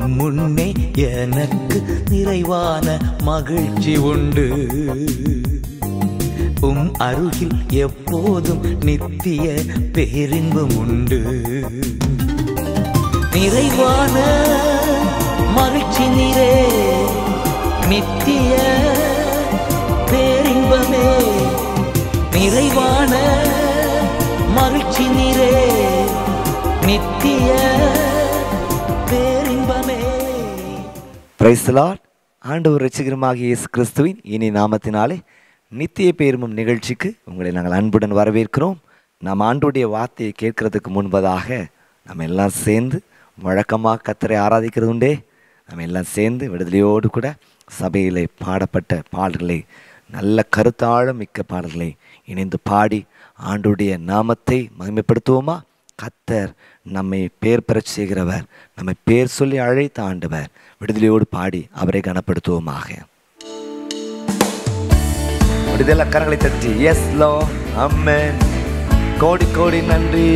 உம் முன்னே எனக்கு நிறைவான மகிழ்ச்சி உண்டு உம் அருகில் எப்போதும் நித்திய பேரின்பம் உண்டு நிறைவான மகிழ்ச்சி நீரே நித்திய பேரின்பமே நிறைவான மகிழ்ச்சி நீரே நித்திய பேரின்பமே பிரைஸ் லார்ட் ஆண்டவர் ரட்சகரமாகிய இயேசு கிறிஸ்துவின் இனி நாமத்தினாலே நித்திய பேருமும் நிகழ்ச்சிக்கு உங்களை நாங்கள் அன்புடன் வரவேற்கிறோம் நாம் ஆண்டுடைய வார்த்தையை கேட்கறதுக்கு முன்பதாக நம்ம எல்லாம் சேர்ந்து வழக்கமாக கத்தரை ஆராதிக்கிறது உண்டே நம்ம எல்லாம் சேர்ந்து விடுதலையோடு கூட சபையிலே பாடப்பட்ட பாடல்களை நல்ல கருத்தாழம் மிக்க பாடல்களை இணைந்து பாடி ஆண்டுடைய நாமத்தை மகிமைப்படுத்துவோமா கத்தர் நம்மை பேர் பெறச் செய்கிறவர் நம்மை பேர் சொல்லி அழைத்த ஆண்டவர் விடுதலையோடு பாடி அவரை கனப்படுத்துவோமாக விடுதலை கரங்களை தட்டி எஸ் லோ அம்மன் கோடி கோடி நன்றி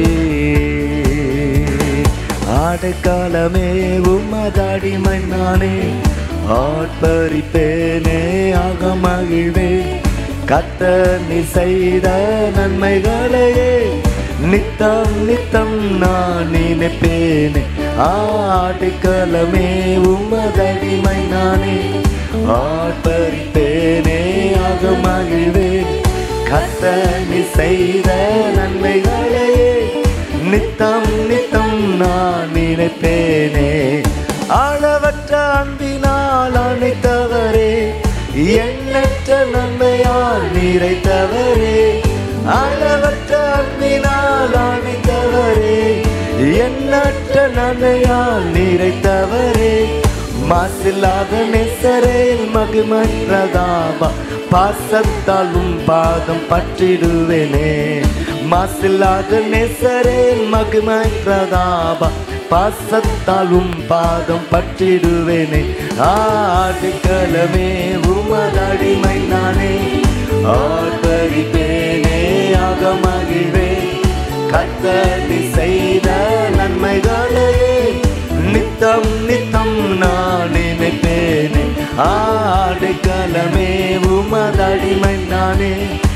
ஆடைக்காலமே உம்மதாடிமை நானே ஆட்பரிப்பேனே ஆக மகிழ்வே கத்த நீ செய்த நன்மைகளையே நித்தம் நித்தம் நான் நினைப்பேனே ஆடைக்காலமே உம்மதடிமை நானே ஆட்பரிப்பேனே ஆக மகிழ்வேன் கத்த நீ செய்த நன்மைகளையே நித்தம் நித்தம் நான் நினைப்பேனே அளவற்ற அன்பினால் அணைத்தவரே எண்ணற்ற நன்மையால் நிறைத்தவரே அளவற்ற அன்பினால் அணைத்தவரே எண்ணற்ற நன்மையால் நிறைத்தவரே மாசில்லாத நெசரேல் மகிமற்றதாபா பாசத்தாலும் பாதம் பற்றிடுவேனே மாசில்லாத நெசரேல் மகிமற்றதாபா பாசத்தாலும் பாதம் பற்றிடுவேனே ஆடுகளமே உமதடிமை நானே ஆர்ப்பரிப்பேனே ஆக மகிழ்வேன் கத்தடி செய்த நன்மைகளையே நித்தம் நித்தம் நான் நினைப்பேனே ஆடுகளமே உமதடிமை நானே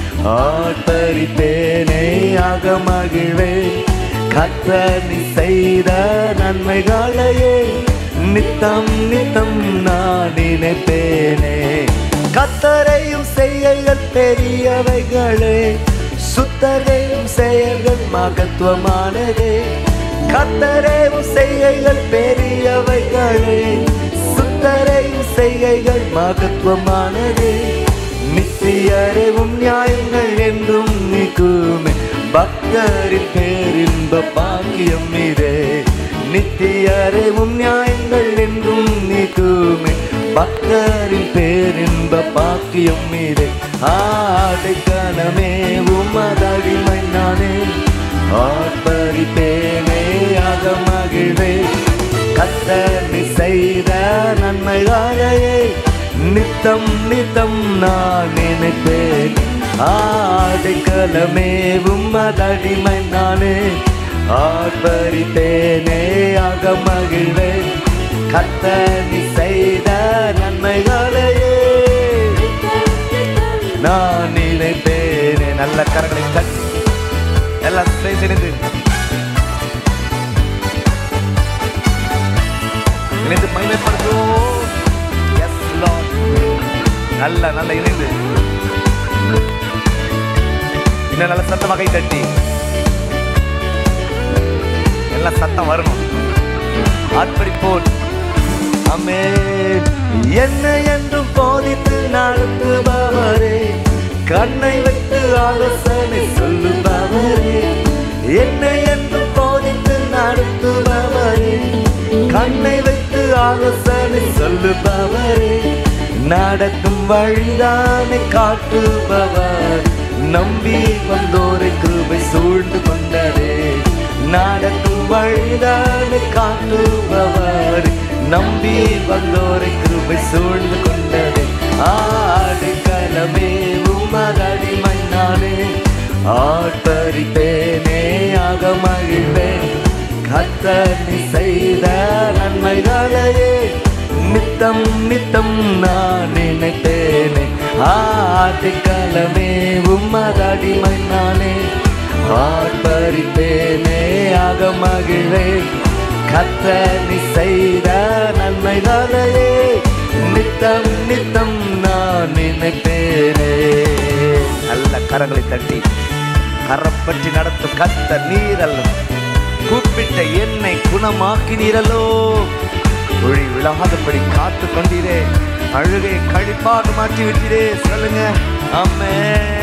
ஆர்ப்பரிப்பேனே ஆக மகிழ்வேன் கத்தனி செய்த நன்மைகளையே நித்தம் நித்தம் நான் நினைப்பேனே கத்தரையும் செய்கைகள் பெரியவைகளே சுத்தரையும் செயல்கள் மகத்துவமானதே கத்தரையும் செய்கைகள் பெரியவைகளே சுத்தரையும் செய்கைகள் மகத்துவமானதே நித்தியறிவும் நியாயங்கள் என்றும் நீக்குமே பக்தரின் பேரின்ப பாக்கியம் இதே நித்தியறிவும் நியாயங்கள் என்றும் நீக்குமே பக்தரின் பேரின்ப பாக்கியம் இதே ஆடைக்கணமே உமதடிமை நானே ஆர்ப்பரிப்பேனே ஆக மகிழ்வே கத்தனை செய்த நன்மைகளையே நித்தம் நித்தம் நான் நினைப்பேன் ஆடைக்கலமே உம்மதடிமை நானே ஆர்ப்பரிப்பேனே ஆக மகிழ்வேன் கத்தனி செய்த நன்மைகளையே நான் நினைப்பேனே நல்ல கரங்களை தட்டி எல்லாம் சேர்ந்து இணைந்து மகிமைப்படுத்துவோம் எஸ் லார்ட் நல்ல நல்ல இணைந்து இன்னும் நல்ல சத்தமாக கை தட்டி எல்லாம் சத்தம் வரணும் ஆர்ப்பரிப்போன் அமே என்ன என்றும் போதித்து நடத்துபவரே கண்ணை வைத்து ஆலோசனை சொல்லுபவரே என்னை என்றும் போதித்து நடத்துபவரே கண்ணை வைத்து ஆலோசனை சொல்லுபவரே நடக்கும் வழிதானே காட்டுபவர் நம்பி வந்தோரை கிருபை சூழ்ந்து கொண்டதே நடக்கும் வழிதானே காட்டுபவர் நம்பி வந்தோரை கிருபை சூழ்ந்து கொண்டதே ஆடு கலமே உமதடி மண்ணானே ஆட்பரிப்பேனே ஆக மகிழ்வேன் கர்த்தர் நீ செய்த நன்மைகளையே நித்தம் நித்தம் நான் நினைத்தேனே ஆதிக்காலமே உம்மதடிமை நானே ஆர்ப்பரித்தேனே ஆக மகிழ்வேன் கர்த்தர் நீ செய்த நன்மைகளையே நித்தம் நித்தம் நான் நினைப்பேனே நல்ல கரங்களை தட்டி கரப்பற்றி நடத்தும் கர்த்தர் நீரல்ல கூப்பிட்ட என்னை குணமாக்கினீரல்லோ ஒளி விழாதபடி காத்து கொண்டீரே அழுகை கழிப்பாக மாற்றி விட்டீரே சொல்லுங்க ஆமே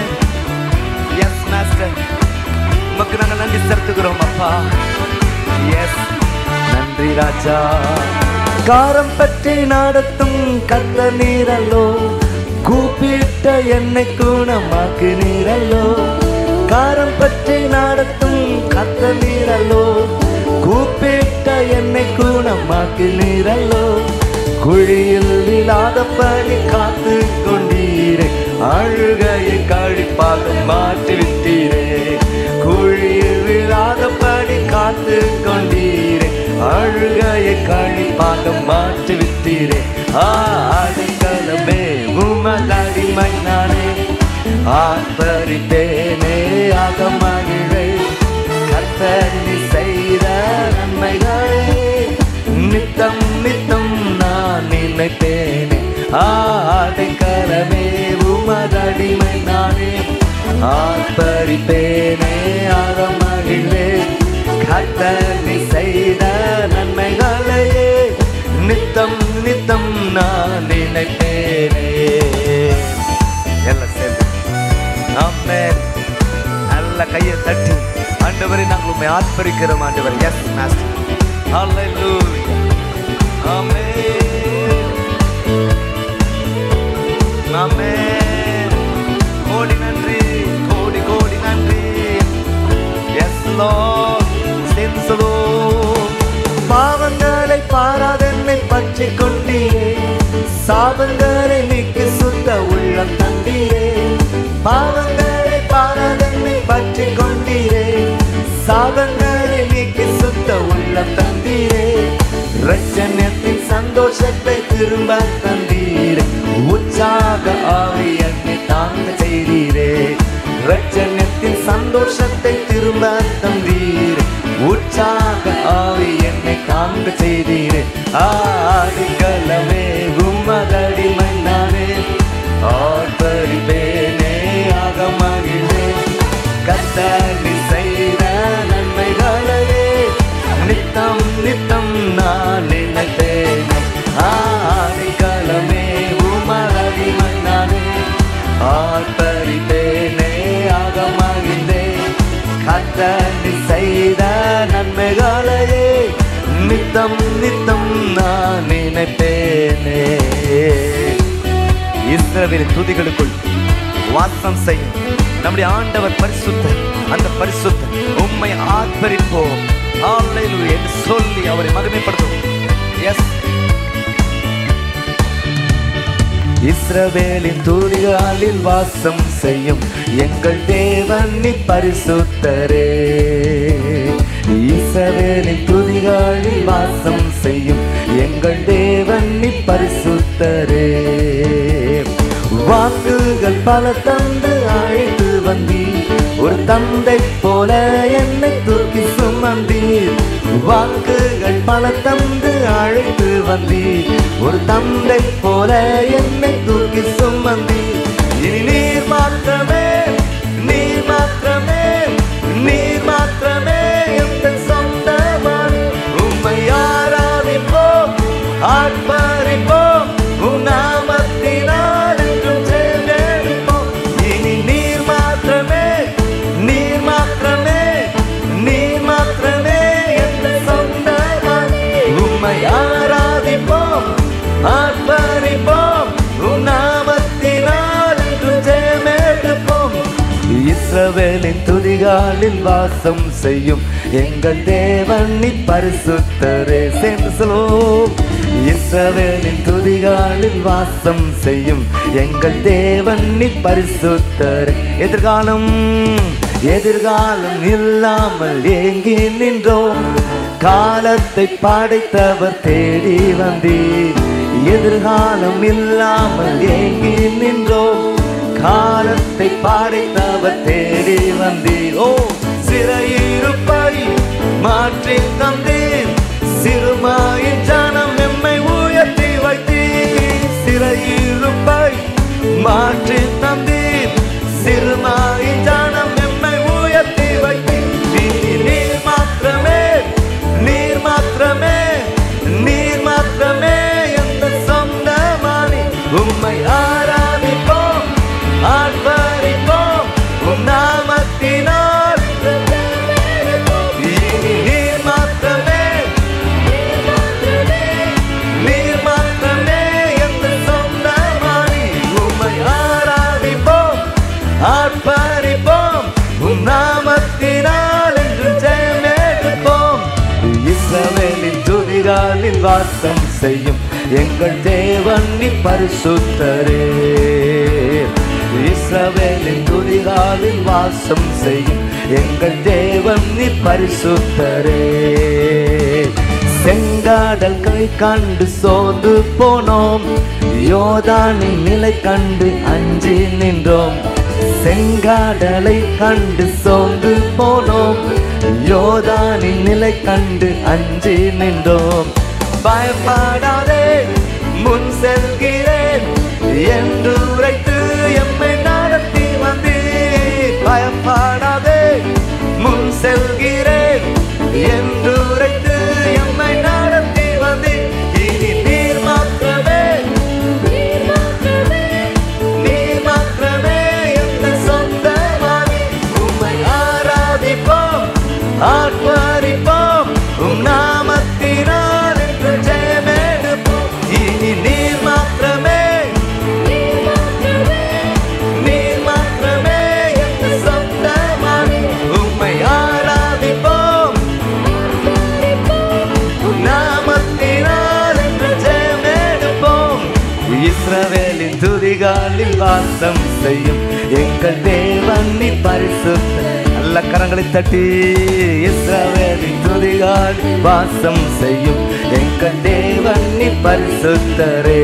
எஸ் மாஸ்டர் உமக்கு நாங்கள் நன்றி செலுத்துகிறோம் அப்பா எஸ் நன்றி ராஜா காரம் பற்றி நடத்தும் கத்த நீரல்லோ கூப்பிட்ட என்னை குணமாக்கு நீரல்லோ காரம் பற்றி நடத்தும் கத்த நீரல்லோ கூப்பிட்ட என்னை குணமாக்கு நீரல்லோ குழியில் விழாதபடி காத்து கொண்டீரே அழுகையை கழிப்பாக மாற்றி விட்டீரே குழியில் விழாதபடி காத்து கொண்டீரே அழுகையை கழிப்பாக மாற்றி விட்டீரே ஆடிக்கலமே உமதடிமை நானே ஆர்ப்பரித்தேனே ஆக மகிழை கத்தரி செய்த நன்மைகளே நித்தம் நித்தம் நான் நினைப்பேனே ஆடைக்கரமே உமதடிமை நானே ஆர்ப்பரிப்பேனே ஆக மகிழ்வே கத்தரி செய்த நன்மைகளையே நித்தம் நித்தம் நான் நினைப்பேனே எல்லாம் சேர்ந்து ஆமென் நல்ல கையை தட்டி ஆண்டவரை நாங்கள் உண்மை ஆர்ப்பரிக்கிறோம் ஆண்டவர் எஸ் மாஸ்டர் ஹalleluya ஆமென் ஆமென் கோடி நன்றி கோடி கோடி நன்றி எஸ் லார்ட் சென்சலோ பாவங்களை பாராதென்னை பற்றி கொண்டீரே சாபங்களை நீக்கி சுத்த உள்ளம் தந்தீரே பாவங்களை பாராதென்னை பற்றி கொண்டீரே சாபங்களை நீக்கி சுத்த உள்ளம் தந்தீரே ரச்சனத்தின் சந்தோஷத்தை திரும்ப தந்தீரே உற்சாக ஆவி என்னை தாங்க செய்தீரே ரச்சனத்தின் சந்தோஷத்தை திரும்ப தந்தீரே உற்சாக ஆவி என்னை தாங்க செய்தீரே ஆடிக்கலமே உம்மதடிமை நானே ஆர்ப்பரிப்பேனே ஆக மகிழே கத்தனி செய்த நன்மைகளையே நித்தம் நித்தம் நான் நினைத்தேன் ஆதிகாலமே உமரடிமை நானே ஆர்ப்பரித்தேனே ஆக மகிழ்ந்தேன் கத்தனி செய்த நன்மைகளையே நித்தம் நித்தம் நான் நினைப்பேனே இஸ்ரவேலின் துதிகளுக்குள் வாசம் செய்யும் நம்முடைய ஆண்டவர் பரிசுத்தர் அந்த பரிசுத்தர் உம்மை ஆர்ப்பரிப்போம் ஹalleluya என்று சொல்லி அவரை மகிமைப்படுத்தும் எஸ் இஸ்ரவேலின் துதிகளில் வாசம் செய்யும் எங்கள் தேவன் நீ பரிசுத்தரே இஸ்ரவேலின் துதிகளில் வாசம் செய்யும் எங்கள் தேவன் நீ பரிசுத்தரே வாக்குகள் பல தந்து அழைத்து வந்தீர் ஒரு தந்தை போல என்னை தூக்கி சுமந்தீர் வாக்குகள் பல தந்து அழைத்து வந்தீர் ஒரு தந்தை போல என்னை தூக்கி சுமந்தீர் இனி நீர் மாத்திரமே நீர் மாத்திரமே நீர் மாத்திரமே எங்கள் சொந்தமான் உம்மை ஆராதிப்போம் ஆர்ப்பரிப்போம் உன் நாமத்தினால் என்றும் சேர்ந்தெடுப்போம் இனி நீர் மாத்திரமே நீர் மாத்திரமே நீர் மாத்திரமே எங்கள் சொந்தமான் உம்மை ஆராதிப்போம் ஆர்ப்பரிப்போம் உன் நாமத்தினால் என்றும் ஜெயமெடுப்போம் இஸ்ரவேலின் துதிகாலில் வாசம் செய்யும் எங்கள் தேவன் நீ பரிசுத்தரே சேர்ந்து சொல்லுவோம் இஸ்ரவேலின் துதிகாலில் வாசம் செய்யும் எங்கள் தேவன் நீ பரிசுத்தரே எதிர்காலம் எதிர்காலம் இல்லாமல் ஏங்கி நின்றோம் காலத்தை படைத்தவர் தேடி வந்தீர் எதிர்காலம் இல்லாமல் ஏங்கி நின்றோம் காலத்தை படைத்தவர் தேடி வந்தீர் ஓ சிறையிருப்பை மாற்றி தந்தீர் சிறுமாயின் ஜனம் எம்மை உயர்த்தி வைத்தீர் சிறையிருப்பை மாற்றி தந்தீர் சிறுமாயின் ஜனம் எம்மை உயர்த்தி வைத்தீர் நீர் நீர் மாத்திரமே நீர் மாத்திரமே நீர் மாத்திரமே எந்த சொந்தமானி உம்மை ஆராதிப்போம் ஆர்ப்பரிப்போம் உம் நாமத்தினால் இனி நீர் மாத்திரமே நீர் மாத்திரமே எந்த சொந்தமானி உம்மை ஆராதிப்போம் ஆர்ப்பரிப்போம் உம் நாமத்தினால் என்று ஜெயமெடுப்போம் இஸ்ரவேலின் துதிகாலில் வாசம் செய்யும் எங்கள் தேவன் நீ பரிசுத்தரே இஸ்ரவேலின் துதிகாலில் வாசம் செய்யும் எங்கள் தேவன் நீ பரிசுத்தரே செங்காடல் கை கண்டு சோர்ந்து போனோம் யோதானின் நிலை கண்டு அஞ்சி நின்றோம் செங்காடலை கண்டு சோர்ந்து போனோம் யோதானின் நிலை கண்டு அஞ்சி நின்றோம் பயப்படாதே முன் செல்கிறேன் என்று உரைத்து எம்மை நடத்தி வந்தீர் பயப்படாதே முன் செல்கிறேன் என்று உரைத்து எம்மை நடத்தி வந்தீர் இனி நீர் மாத்திரமே நீர் மாத்திரமே எந்த சொந்தமானி உம்மை ஆராதிப்போம் ஆர்ப்பரிப்போம் உம் நாமத்தினால் என்று ஜெயமெடுப்போம் இனி நீர் மாத்திரமே நீர் மாத்திரமே எந்த சொந்தமானி உம்மை ஆராதிப்போம் உம் நாமத்தினால் என்று ஜெயமெடுப்போம் இஸ்ரவேலின் துதிகாலில் வாசம் செய்யும் எங்கள் தேவன் நீ பரிசுத்த நல்ல கரங்களை தட்டி இஸ்ரவேலின் துதிகாலில் வாசம் செய்யும் எங்கள் தேவன் நீ பரிசுத்தரே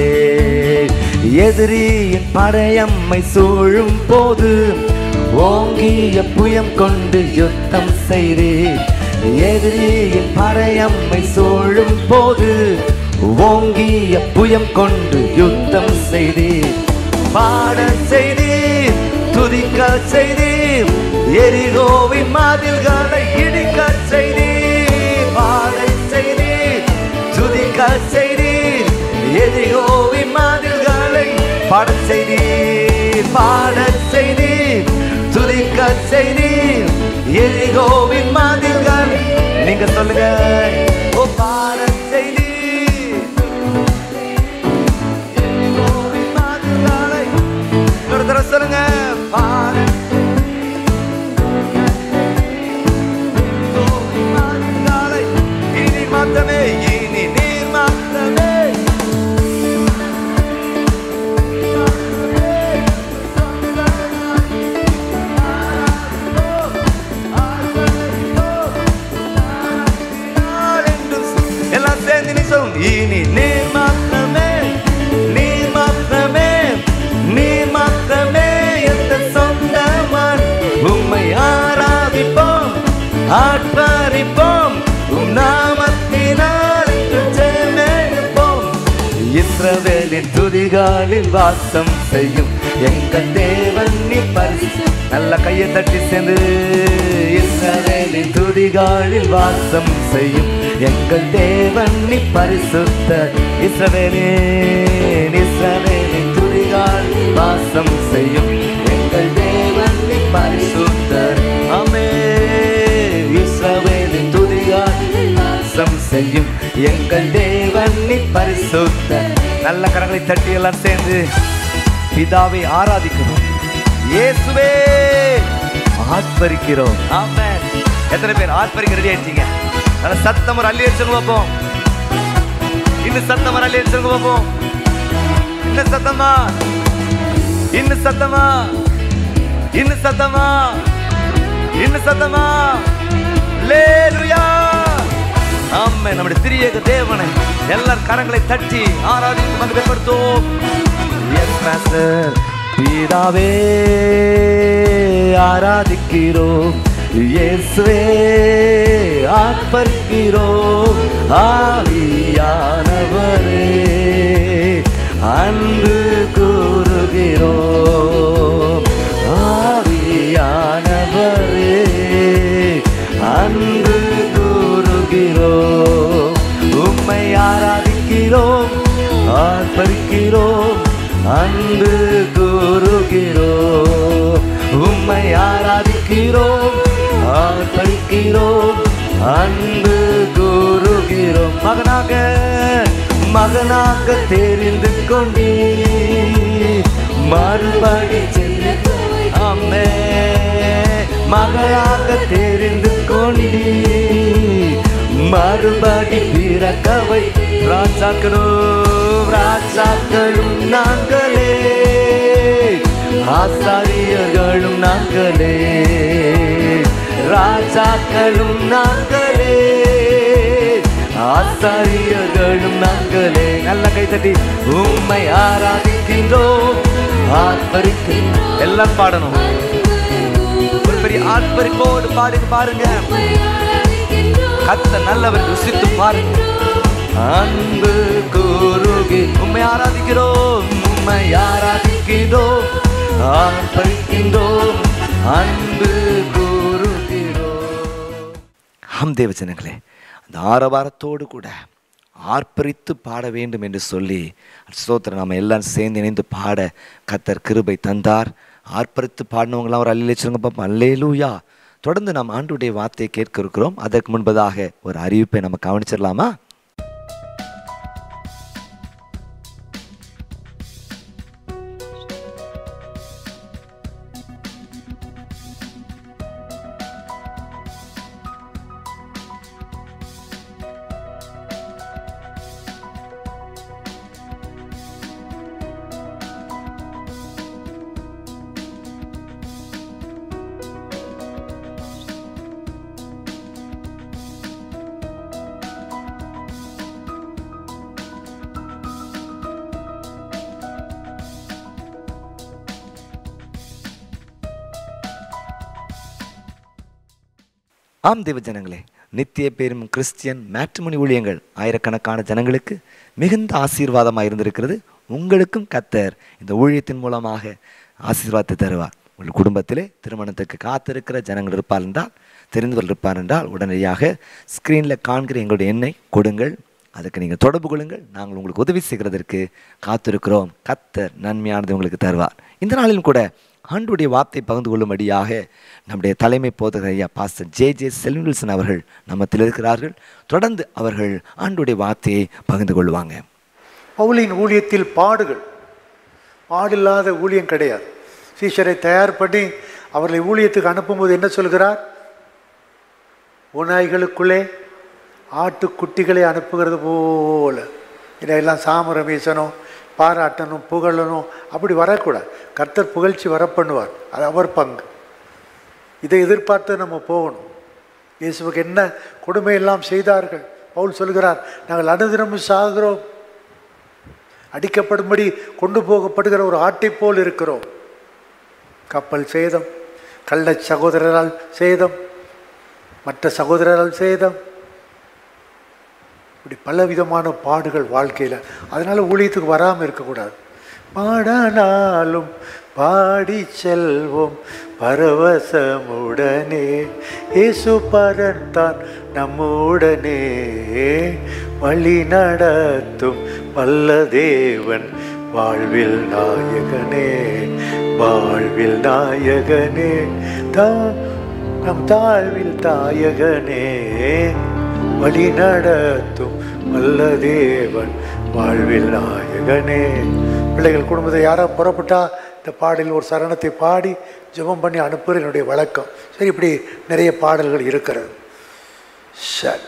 எதிரியின் படையம்மை சூழும் போது ஓங்கிய புயம் கொண்டு யுத்தம் செய்தீர் எதிரியின் படையம்மை சூழும் போது ஓங்கிய புயம் கொண்டு யுத்தம் செய்தீர் பாட செய்தீர் துதிக்க செய்தீர் எரிகோவின் மாதில்களை இடிக்க செய்தீர் பாட செய்தீர் துதிக்க செய்தீர் எரிகோவின் மாதில்களை பாட செய்தீர் பாட செய்தீர் துதிக்க செய்தீர் எரிகோவின் மாதில்கள் நீங்க சொல்லுங்க ஓ பாட செய்தீர் எரிகோவின் மாதில்களை இன்னொரு தடவை சொல்லுங்க பாட எரிகோவின் மாதில்களை இனி மாத்தமே இனி நீர் மாத்தமே எல்லாம் சேர்ந்து நீ சொல்லும் இனி நீர் மாத்திரமே நீர் மாத்திரமே நீர் மாத்திரமே எந்த சொந்தமான் உம்மை ஆராதிப்போம் ஆட்பாரிப்போம் உம் நாமத்தினால் என்று ஜெயமெடுப்போம் இஸ்ரவேலின் துதிகாலில் வாசம் செய்யும் எங்கள் தேவன் நீ பரிசு நல்ல கையை தட்டி சேர்ந்து இஸ்ரவேலின் துதிகாலில் வாசம் செய்யும் எங்கள் தேவன் நீ பரிசுத்த இஸ்ரவேலே இஸ்ரவேலின் துதிகால் வாசம் செய்யும் எங்கள் தேவன் நீ பரிசுத்தர் ஆமே இஸ்ரவேலின் துதிகால் வாசம் செய்யும் எங்கள் தேவன் நீ பரிசுத்த நல்ல கரங்களை தட்டி எல்லாம் சேர்ந்து பிதாவை ஆராதிக்கிறோம் இயேசுவே ஆத்பரிக்கிறோம் ஆமென் எத்தனை பேர் ஆத்பரிக்க ரெடி ஆயிடுச்சீங்க நல்ல சத்தம் ஒரு அள்ளி அடிச்சுங்க பார்ப்போம் இன்னும் சத்தம் ஒரு அள்ளி அடிச்சுங்க பார்ப்போம் இன்னும் சத்தமா இன்னும் சத்தமா இன்னும் சத்தமா இன்னும் சத்தமா லேலுயா ஆமே நம்முடைய திரியேக தேவனை எல்லார் கரங்களை தட்டி ஆராதித்து மகிமைப்படுத்துவோம் எஸ் மாஸ்டர் பிதாவே ஆராதிக்கிறோம் இயேசுவே ஆர்ப்பரிக்கிறோம் ஆவியானவரே அன்பு கூறுகிறோம் ஆவியானவரே அன்பு கூறுகிறோம் உம்மை ஆராதிக்கிறோம் ஆர்ப்பரிக்கிறோம் அன்பு கூறுகிறோம் உம்மை ஆராதிக்கிறோம் ஆர்ப்பரிக்கிறோம் அன்பு கூறுகிறோம் மகனாக மகனாக தெரிந்து கொண்டீ மறுபடி சென்று அம்மே மகளாக தெரிந்து கொண்டீ மறுபடி பிறக்கவை ராஜாக்களும் ராஜாக்களும் நாங்களே ஆசாரியர்களும் நாங்களே ராஜாக்களும் நாங்களே ஆசாரியர்களும் நாங்களே நல்ல கைத்தட்டி உம்மை ஆராதிக்கின்றோம் ஆர்ப்பரிக்கின்றோம் எல்லாம் பாடணும் ஒரு பெரிய ஆர்ப்பரிப்போடு பாடுங்க பாருங்க கத்த நல்லவர் ருசித்து பாருங்க அன்பு கூறுகி உம்மை ஆராதிக்கிறோம் உம்மை ஆராதிக்கிறோம் ஆர்ப்பரிக்கின்றோம் அன்பு கூறுகிறோம் ஆம் தேவஜனங்களே அந்த ஆரவாரத்தோடு கூட ஆர்ப்பரித்து பாட வேண்டும் என்று சொல்லி ஸ்தோத்திரம் நாம எல்லாம் சேர்ந்து இணைந்து பாட கத்தர் கிருபை தந்தார் ஆர்ப்பரித்து பாடினவங்களாம் ஒரு அல்லிலே சொல்லுங்க பாப்போம் அல்லேலூயா தொடர்ந்து நாம் ஆண்டுடைய வார்த்தையை கேட்க இருக்கிறோம் அதற்கு முன்பதாக ஒரு அறிவிப்பை நம்ம கவனிச்சிடலாமா ஆம் தேவ ஜனங்களே நித்திய பேரும் கிறிஸ்டியன் மேட்ரிமோனி ஊழியங்கள் ஆயிரக்கணக்கான ஜனங்களுக்கு மிகுந்த ஆசீர்வாதமாக இருந்திருக்கிறது உங்களுக்கும் கத்தர் இந்த ஊழியத்தின் மூலமாக ஆசீர்வாதத்தை தருவார் உங்கள் குடும்பத்திலே திருமணத்துக்கு காத்திருக்கிற ஜனங்கள் இருப்பார் என்றால் தெரிந்தவர் இருப்பார் என்றால் உடனடியாக ஸ்க்ரீனில் காண்கிற எங்களுடைய எண்ணை கொடுங்கள் அதுக்கு நீங்கள் தொடர்பு கொள்ளுங்கள் நாங்கள் உங்களுக்கு உதவி செய்கிறதற்கு காத்திருக்கிறோம் கத்தர் நன்மையானது உங்களுக்கு தருவார் இந்த நாளிலும் கூட ஆண்டுடைய வார்த்தை பகிர்ந்து கொள்ளும்படியாக நம்முடைய தலைமை போதகர் ஐயா பாஸ்டர் ஜே ஜே செல்வில்சன் அவர்கள் நம்மத்தில் இருக்கிறார்கள் தொடர்ந்து அவர்கள் ஆண்டுடைய வார்த்தையை பகிர்ந்து கொள்வாங்க பவுலின் ஊழியத்தில் பாடுகள் பாடில்லாத ஊழியம் கிடையாது சீஷரை தயார் பண்ணி அவர்களை ஊழியத்துக்கு அனுப்பும்போது என்ன சொல்கிறார் ஓநாய்களுக்குள்ளே ஆட்டுக்குட்டிகளை அனுப்புகிறது போல இதையெல்லாம் சாமரம் வீசணும் பாராட்டணும் புகழணும் அப்படி வரக்கூடாது கர்த்தர் புகழ்ச்சி வர பண்ணுவார் அது அவர் பங்கு இதை எதிர்பார்த்து நம்ம போகணும் இயேசுவுக்கு என்ன கொடுமையெல்லாம் செய்தார்கள் பவுல் சொல்கிறார் நாங்கள் அனுதினமும் சாகிறோம் அடிக்கப்படும்படி கொண்டு போகப்படுகிற ஒரு ஆட்டைப் போல் இருக்கிறோம் கப்பல் சேதம் கள்ள சகோதரரால் சேதம் மற்ற சகோதரரால் சேதம் இப்படி பலவிதமான பாடுகள் வாழ்க்கையில் அதனால் ஊழியத்துக்கு வராமல் இருக்கக்கூடாது பாடானாலும் பாடி செல்வோம் பரவசமுடனே இயேசு பரன்தான் நம்முடனே வழி நடத்தும் வல்ல தேவன் வாழ்வில் நாயகனே வாழ்வில் நாயகனே தா நம் தாழ்வில் தாயகனே வழி நடத்தும் வல்ல தேவன் வாழ்வில் நாயகனே பிள்ளைகள் குடும்பத்தை யாரோ புறப்பட்டா இந்த பாடலில் ஒரு சரணத்தை பாடி ஜெபம் பண்ணி அனுப்புகிற என்னுடைய வழக்கம் சரி இப்படி நிறைய பாடல்கள் இருக்கிறது சரி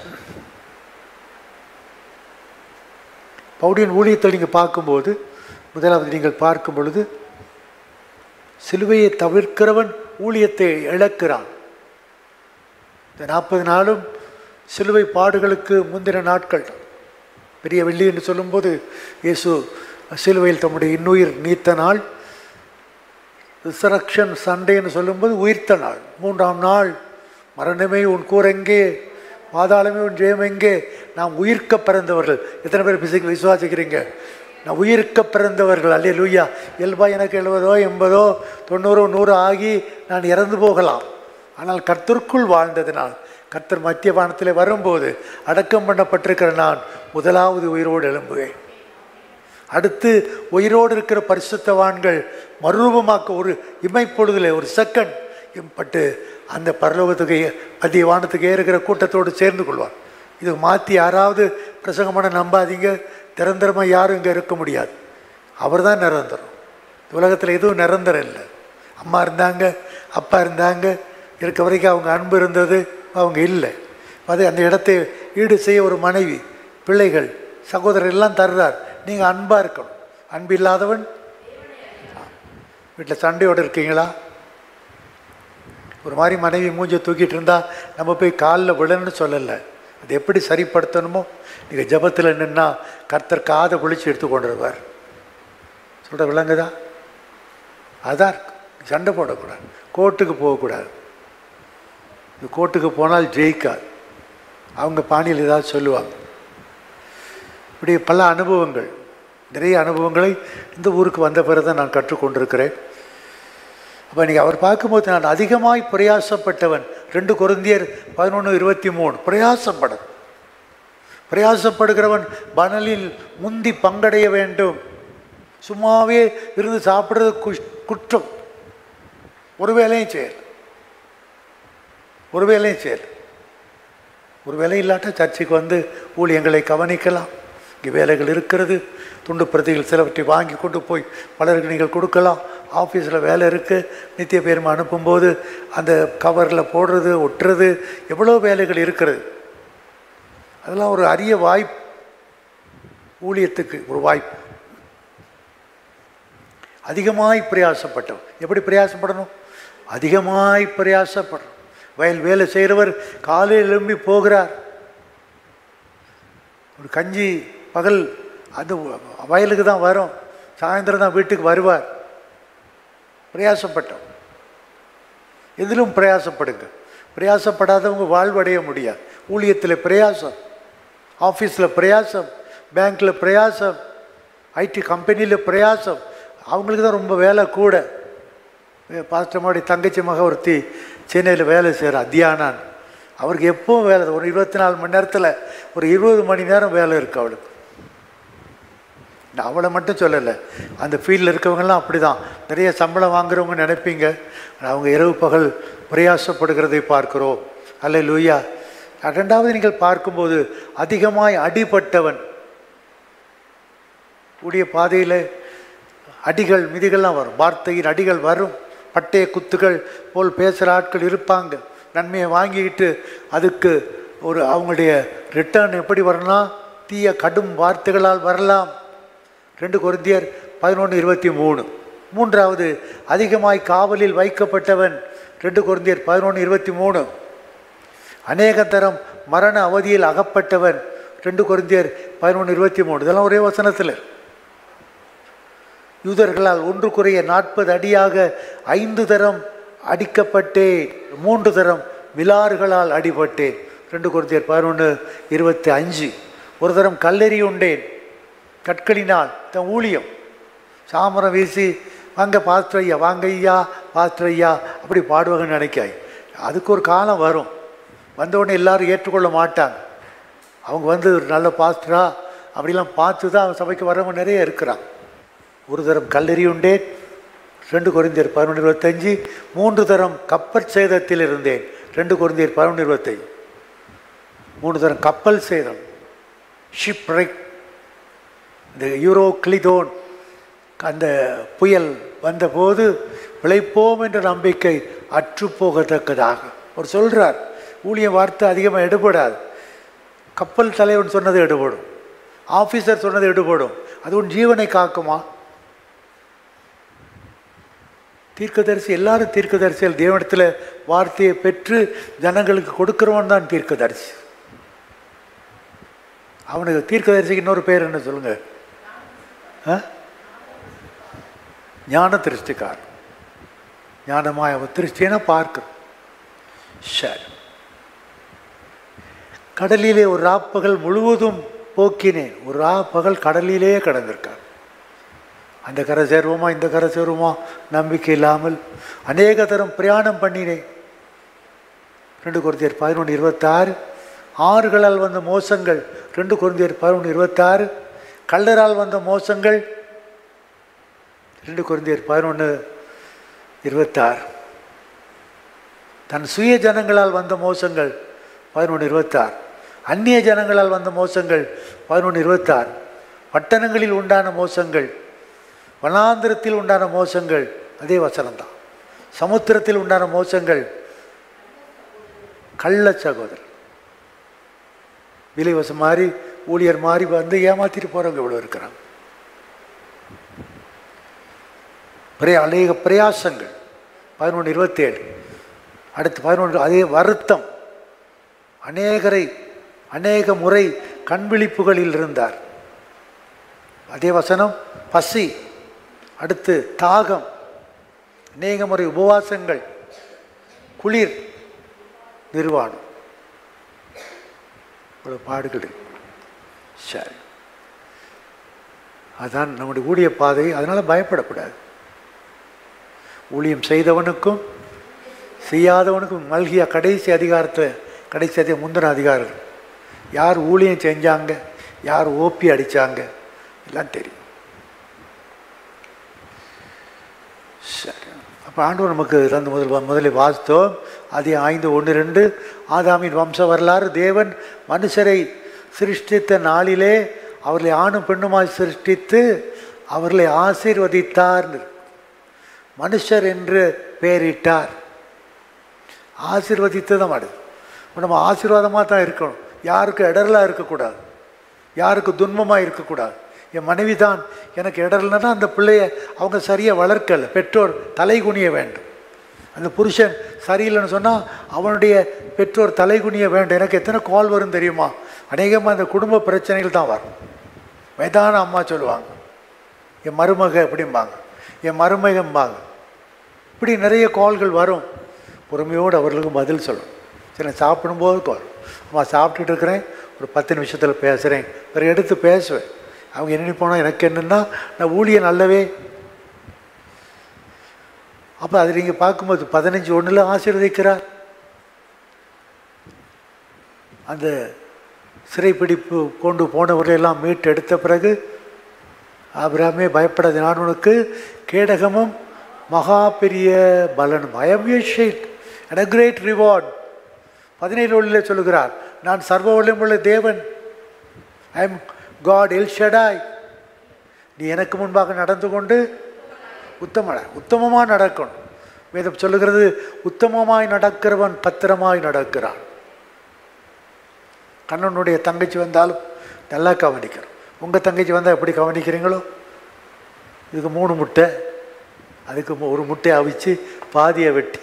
பவுடியின் ஊழியத்தை நீங்கள் பார்க்கும்போது முதலாவது நீங்கள் பார்க்கும் பொழுது சிலுவையை தவிர்க்கிறவன் ஊழியத்தை இழக்கிறான் இந்த நாற்பது நாளும் சிலுவை பாடுகளுக்கு முந்தின நாட்கள் பெரிய வெள்ளி என்று சொல்லும்போது இயேசு சிலுவையில் தம்முடைய இன்னுயிர் நீத்த நாள் ரிசரக்ஷன் சண்டேன்னு சொல்லும்போது உயிர்த்த நாள் மூன்றாம் நாள் மரணமே உன் கூரெங்கே பாதாளமே உன் ஜெயம் எங்கே நாம் உயிர்க்க பிறந்தவர்கள் எத்தனை பேர் பிசிக்கு விசுவாசிக்கிறீங்க நான் உயிர்க்க பிறந்தவர்கள் அல்லே லூயா இயல்பா எனக்கு எழுபதோ எண்பதோ தொண்ணூறோ நூறு ஆகி நான் இறந்து போகலாம் ஆனால் கர்த்தருக்குள் வாழ்ந்ததினால் கர்த்தர் மத்திய வானத்தில் வரும்போது அடக்கம் பண்ணப்பட்டிருக்கிற நான் முதலாவது உயிரோடு எழும்புவேன் அடுத்து உயிரோடு இருக்கிற பரிசுத்தவான்கள் மறுரூபமாக்க ஒரு இமைப்பொழுதில் ஒரு செகண்ட் இம்பட்டு அந்த பரலோகத்துக்கு மத்திய வானத்துக்கு ஏறுகிற கூட்டத்தோடு சேர்ந்து கொள்வார் இது மாற்றி யாராவது பிரசங்கம் பண்ண நம்பாதீங்க நிரந்தரமாக யாரும் இங்கே இருக்க முடியாது அவர் தான் நிரந்தரம் உலகத்தில் எதுவும் நிரந்தரம் இல்லை அம்மா இருந்தாங்க அப்பா இருந்தாங்க இருக்க வரைக்கும் அவங்க அன்பு இருந்தது அவங்க இல்லை அது அந்த இடத்தை ஈடு செய்ய ஒரு மனைவி பிள்ளைகள் சகோதரர் எல்லாம் தர்றார் நீங்கள் அன்பாக இருக்கணும் அன்பு இல்லாதவன் வீட்டில் சண்டையோடு இருக்கீங்களா ஒரு மாதிரி மனைவி மூஞ்ச தூக்கிட்டு இருந்தா நம்ம போய் காலில் விழணும்னு சொல்லலை அது எப்படி சரிப்படுத்தணுமோ நீங்கள் ஜபத்தில் நின்னா கர்த்தர் காதை குளிச்சு எடுத்து கொண்டு வருவார் சொல்கிற விளங்குதா அதான் இருக்கு. சண்டை போடக்கூடாது கோர்ட்டுக்கு போகக்கூடாது இந்த கோர்ட்டுக்கு போனால் ஜெயிக்காது அவங்க பாணியில் ஏதாவது சொல்லுவாங்க இப்படி பல அனுபவங்கள் நிறைய அனுபவங்களை இந்த ஊருக்கு வந்த பிறகு தான் நான் கற்றுக்கொண்டிருக்கிறேன் அப்போ நீங்கள் அவர் பார்க்கும்போது நான் அதிகமாய் பிரயாசப்பட்டவன் ரெண்டு குருந்தியர் பதினொன்று இருபத்தி மூணு பிரயாசப்பட பிரயாசப்படுகிறவன் பனலில் முந்தி பங்கடைய வேண்டும் சும்மாவே இருந்து சாப்பிட்றது குஷ்- குற்றம் ஒரு வேலையும் செய்யல ஒரு வேலையும் செய்யல ஒரு வேலை இல்லாட்ட சர்ச்சுக்கு வந்து ஊழியங்களை கவனிக்கலாம் இங்கே வேலைகள் இருக்கிறது துண்டு பிரதிகள் சிலவற்றை வாங்கி கொண்டு போய் பலருக்கு நீங்கள் கொடுக்கலாம் ஆஃபீஸில் வேலை இருக்குது நித்திய பேருமை அனுப்பும்போது அந்த கவரில் போடுறது ஒட்டுறது எவ்வளோ வேலைகள் இருக்கிறது அதெல்லாம் ஒரு அரிய வாய்ப்பு ஊழியத்துக்கு ஒரு வாய்ப்பு அதிகமாய் பிரயாசப்பட்டோம் எப்படி பிரயாசப்படணும் அதிகமாய் பிரயாசப்படணும் வயல் வேலை செய்கிறவர் காலையில் எழும்பி போகிறார் ஒரு கஞ்சி பகல் அது வயலுக்கு தான் வரும் சாயந்தரம் தான் வீட்டுக்கு வருவார் பிரயாசப்பட்டோம் எதிலும் பிரயாசப்படுங்க பிரயாசப்படாதவங்க வாழ்வடைய முடியாது ஊழியத்தில் பிரயாசம் ஆஃபீஸில் பிரயாசம் பேங்க்கில் பிரயாசம் ஐடி கம்பெனியில் பிரயாசம் அவங்களுக்கு தான் ரொம்ப வேலை கூட பாஸ்டமாடி தங்கச்சி மக ஒருத்தி சென்னையில் வேலை செய்கிற தியானான் அவருக்கு எப்பவும் வேலை ஒரு இருபத்தி நாலு மணி நேரத்தில் ஒரு இருபது மணி நேரம் வேலை இருக்குது அவளுக்கு நான் அவளை மட்டும் சொல்லலை அந்த ஃபீல்டில் இருக்கவங்கெல்லாம் அப்படி தான் நிறைய சம்பளம் வாங்குறவங்க நினைப்பீங்க ஆனா அவங்க இரவு பகல் பிரயாசப்படுகிறதை பார்க்கிறோம் அல்ல லூயா ரெண்டாவது நீங்கள் பார்க்கும்போது அதிகமாய் அடிபட்டவன் உடைய பாதையில் அடிகள் மிதிகள்லாம் வரும் வார்த்தையின் அடிகள் வரும் பட்டய குத்துகள் போல் பேசுகிற ஆட்கள் இருப்பாங்க நன்மையை வாங்கிக்கிட்டு அதுக்கு ஒரு அவங்களுடைய ரிட்டர்ன் எப்படி வரலாம் தீய கடும் வார்த்தைகளால் வரலாம் ரெண்டு கொரிந்தியர் பதினொன்று இருபத்தி மூணு மூன்றாவது அதிகமாய் காவலில் வைக்கப்பட்டவன் ரெண்டு கொரிந்தியர் பதினொன்று இருபத்தி மூணு அநேக தரம் மரண அவதியில் அகப்பட்டவன் ரெண்டு கொரிந்தியர் பதினொன்று இருபத்தி மூணு இதெல்லாம் ஒரே வசனத்தில் யூதர்களால் ஒன்று குறைய நாற்பது அடியாக ஐந்து தரம் அடிக்கப்பட்டேன் மூன்று தரம் விலாறுகளால் அடிபட்டேன் ரெண்டு குருத்தியர் பதினொன்று இருபத்தி அஞ்சு ஒரு தரம் கல்லெறி உண்டேன் கற்களினால் தன் ஊழியம் சாமரம் வீசி வாங்க பாஸ்டர் ஐயா வாங்க ஐயா பாஸ்டர் ஐயா அப்படி பாடுவாங்கன்னு நினைக்காய் அதுக்கு ஒரு காலம் வரும் வந்தவுடனே எல்லாரும் ஏற்றுக்கொள்ள மாட்டாங்க அவங்க வந்து ஒரு நல்ல பாஸ்டரா அப்படிலாம் பார்த்து தான் சபைக்கு வரவங்க நிறைய இருக்கிறாங்க ஒரு தரம் கல்லெறி உண்டேன் ரெண்டு குறைந்தர் பதினொன்று இருபத்தஞ்சு மூன்று தரம் கப்பல் சேதத்தில் இருந்தேன் ரெண்டு குறைந்தர் பதினொன்று இருபத்தஞ்சு மூணு தரம் கப்பல் சேதம் ஷிப் ரைக் இந்த யூரோ கிளிதோன் அந்த புயல் வந்தபோது பிழைப்போம் என்ற நம்பிக்கை அற்றுப்போகத்தக்கதாக அவர் சொல்கிறார் ஊழிய வார்த்தை அதிகமாக எடுபடாது கப்பல் தலைவன் சொன்னது எடுபடும் ஆஃபீஸர் சொன்னது எடுபடும் அது உன் ஜீவனை காக்குமா தீர்க்கதரிசி எல்லாரும் தீர்க்கதரிசிகள் தேவனிடத்தில் வார்த்தையை பெற்று ஜனங்களுக்கு கொடுக்கிறவன் தான் தீர்க்கதரிசி அவனுக்கு தீர்க்கதரிசிக்கு இன்னொரு பேர் என்ன சொல்லுங்க ஆ? ஞான திருஷ்டிக்கார் ஞானமாய் அவன் திருஷ்டினா பார்க்க சரி கடலிலே ஒரு ராப்பகல் முழுவதும் போக்கினேன் ஒரு ராப்பகல் கடலிலே கடந்திருக்கார் அந்த கரை சேருவோமா இந்த கரை சேருவோமா நம்பிக்கை இல்லாமல் அநேக தரம் பிரயாணம் பண்ணினேன் ரெண்டு குருந்தியர் பதினொன்று இருபத்தாறு ஆறுகளால் வந்த மோசங்கள் ரெண்டு குருந்தியர் பதினொன்று இருபத்தாறு கல்லரால் வந்த மோசங்கள் ரெண்டு குருந்தியர் பதினொன்று இருபத்தாறு தன் சுய ஜனங்களால் வந்த மோசங்கள் பதினொன்று இருபத்தாறு அந்நிய ஜனங்களால் வந்த மோசங்கள் பதினொன்று இருபத்தாறு பட்டணங்களில் உண்டான மோசங்கள் வனாந்திரத்தில் உண்டான மோசங்கள் அதே வசனம்தான் சமுத்திரத்தில் உண்டான மோசங்கள் கள்ள சகோதரர் விலைவசம் மாதிரி ஊழியர் மாதிரி வந்து ஏமாத்திட்டு போறவங்க இவ்வளோ இருக்கிறாங்க பிரயா அநேக பிரயாசங்கள் பதினொன்று இருபத்தேழு அடுத்து பதினொன்று அதே வருத்தம் அநேகரை அநேக முறை கண்விழிப்புகளில் இருந்தார் அதே வசனம் பசி அடுத்து தாகம் அநேக முறை உபவாசங்கள் குளிர் நிர்வாணம் இவ்வளோ பாடுகள் இருக்கு. சரி அதான் நம்முடைய ஊழிய பாதை அதனால் பயப்படக்கூடாது ஊழியம் செய்தவனுக்கும் செய்யாதவனுக்கும் மல்கிய கடைசி அதிகாரத்தை கடைசி அதிக முந்தின அதிகாரம் யார் ஊழியம் செஞ்சாங்க யார் ஓப்பி அடித்தாங்க எல்லாம் தெரியும் சரி அப்போ ஆண்டவர் நமக்கு தந்து முதல் முதலில் வாசித்தோம் அது ஐந்து ஒன்று ரெண்டு ஆதாமின் வம்ச வரலாறு தேவன் மனுஷரை சிருஷ்டித்த நாளிலே அவர்களை ஆணும் பெண்ணுமாய் சிருஷ்டித்து அவர்களை ஆசீர்வதித்தார்னு இருக்கு. மனுஷர் என்று பெயரிட்டார் ஆசீர்வதித்து தான் மாடு நம்ம ஆசீர்வாதமாக தான் இருக்கணும் யாருக்கு இடரலாக இருக்கக்கூடாது யாருக்கு துன்பமாக இருக்கக்கூடாது என் மனைவி தான் எனக்கு இடரலன்னா அந்த பிள்ளைய அவங்க சரியாக வளர்க்கல பெற்றோர் தலை குனிய வேண்டும் அந்த புருஷன் சரியில்லைன்னு சொன்னால் அவனுடைய பெற்றோர் தலை குனிய வேண்டும் எனக்கு எத்தனை கால் வரும் தெரியுமா அநேகமாக அந்த குடும்ப பிரச்சனைகள் தான் வரும் வயதான அம்மா சொல்லுவாங்க என் மருமக எப்படிம்பாங்க என் மருமகம்பாங்க இப்படி நிறைய கால்கள் வரும் பொறுமையோடு அவர்களுக்கு பதில் சொல்லணும் சரி நான் சாப்பிடும்போது கால் அம்மா சாப்பிட்டுட்டு இருக்கிறேன் ஒரு பத்து நிமிஷத்தில் பேசுகிறேன் பிறகு எடுத்து பேசுவேன் அவங்க என்ன போனால் எனக்கு என்னென்னா நான் ஊழியம் நல்லவே அப்போ அது நீங்கள் பார்க்கும்போது பதினஞ்சு ஒன்றில் ஆசீர்வதிக்கிறார் அந்த சிறைப்பிடிப்பு கொண்டு போனவர்களெல்லாம் மீட்டு எடுத்த பிறகு ஆபிராமே பயப்படாது நான் உனக்கு கேடகமும் மகா பெரிய பலனும் I am you shield and a great reward பதினேழு ஒளியில் சொல்லுகிறார் நான் சர்வ வல்லமுள்ள தேவன் I am God El Shaddai நீ எனக்கு முன்பாக நடந்து கொண்டு உத்தம உத்தமமாக நடக்கணும் வேதம் சொல்லுகிறது உத்தமமாய் நடக்கிறவன் பத்திரமாய் நடக்கிறான் கண்ணனுடைய தங்கச்சி வந்தாலும் நல்லா கவனிக்கிறோம் உங்கள் தங்கச்சி வந்தால் எப்படி கவனிக்கிறீங்களோ இதுக்கு மூணு முட்டை அதுக்கு மு- ஒரு முட்டையை அவிச்சு பாதியை வெட்டி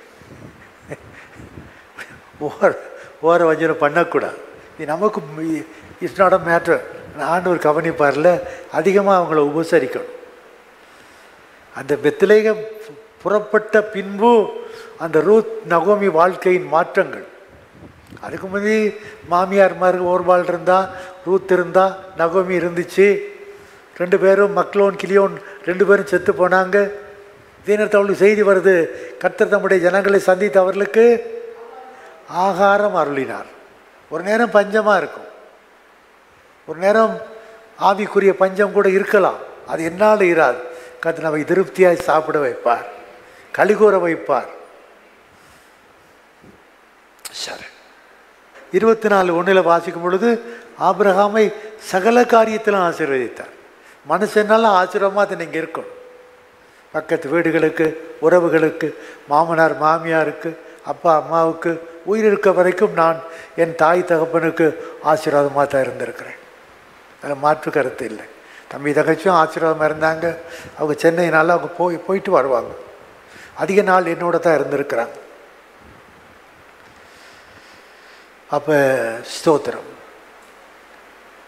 ஓர ஓர வஞ்சனம் பண்ணக்கூடாது இது நமக்கு இட்ஸ் நாட் அ மேட்ரு ஆண்டவர் கவனிப்பார்ல அதிகமாக அவங்கள உபசரிக்கணும் அந்த பெத்திலேகம் புறப்பட்ட பின்பு அந்த ரூத் நகோமி வாழ்க்கையின் மாற்றங்கள் அதுக்கு முந்தி மாமியார் மாதிரி ஓர்பால் இருந்தா ரூத் இருந்தா நகோமி இருந்துச்சு ரெண்டு பேரும் மக்லோன் கிளியோன் ரெண்டு பேரும் செத்து போனாங்க இதே நேரத்தில் அவளுக்கு செய்தி வருது கர்த்தர் தம்முடைய ஜனங்களை சந்தித்து அவர்களுக்கு ஆகாரம் அருளினார் ஒரு நேரம் பஞ்சமாக இருக்கும் ஒரு நேரம் ஆவிக்குரிய பஞ்சம் கூட இருக்கலாம் அது என்னால் இராது கர்த்தர் நம்மை திருப்தியாய் சாப்பிட வைப்பார் கலிகூற வைப்பார் சரி இருபத்தி நாலு ஒன்றில் வாசிக்கும் பொழுது ஆபிரகாமை சகல காரியத்திலும் ஆசீர்வதித்தார் மனுஷனால ஆசீர்வமாக அது நீங்கள் இருக்கணும் பக்கத்து வீடுகளுக்கு உறவுகளுக்கு மாமனார் மாமியாருக்கு அப்பா அம்மாவுக்கு உயிர் இருக்க வரைக்கும் நான் என் தாய் தகப்பனுக்கு ஆசீர்வாதமாக தான் இருந்திருக்கிறேன் அதில் மாற்று கருத்து இல்லை தம்பி தங்கச்சியும் ஆசீர்வாதமாக இருந்தாங்க அவங்க சென்னையினால அவங்க போய் போயிட்டு வருவாங்க அதிக நாள் என்னோட தான் இருந்திருக்கிறாங்க அப்போ ஸ்தோத்திரம்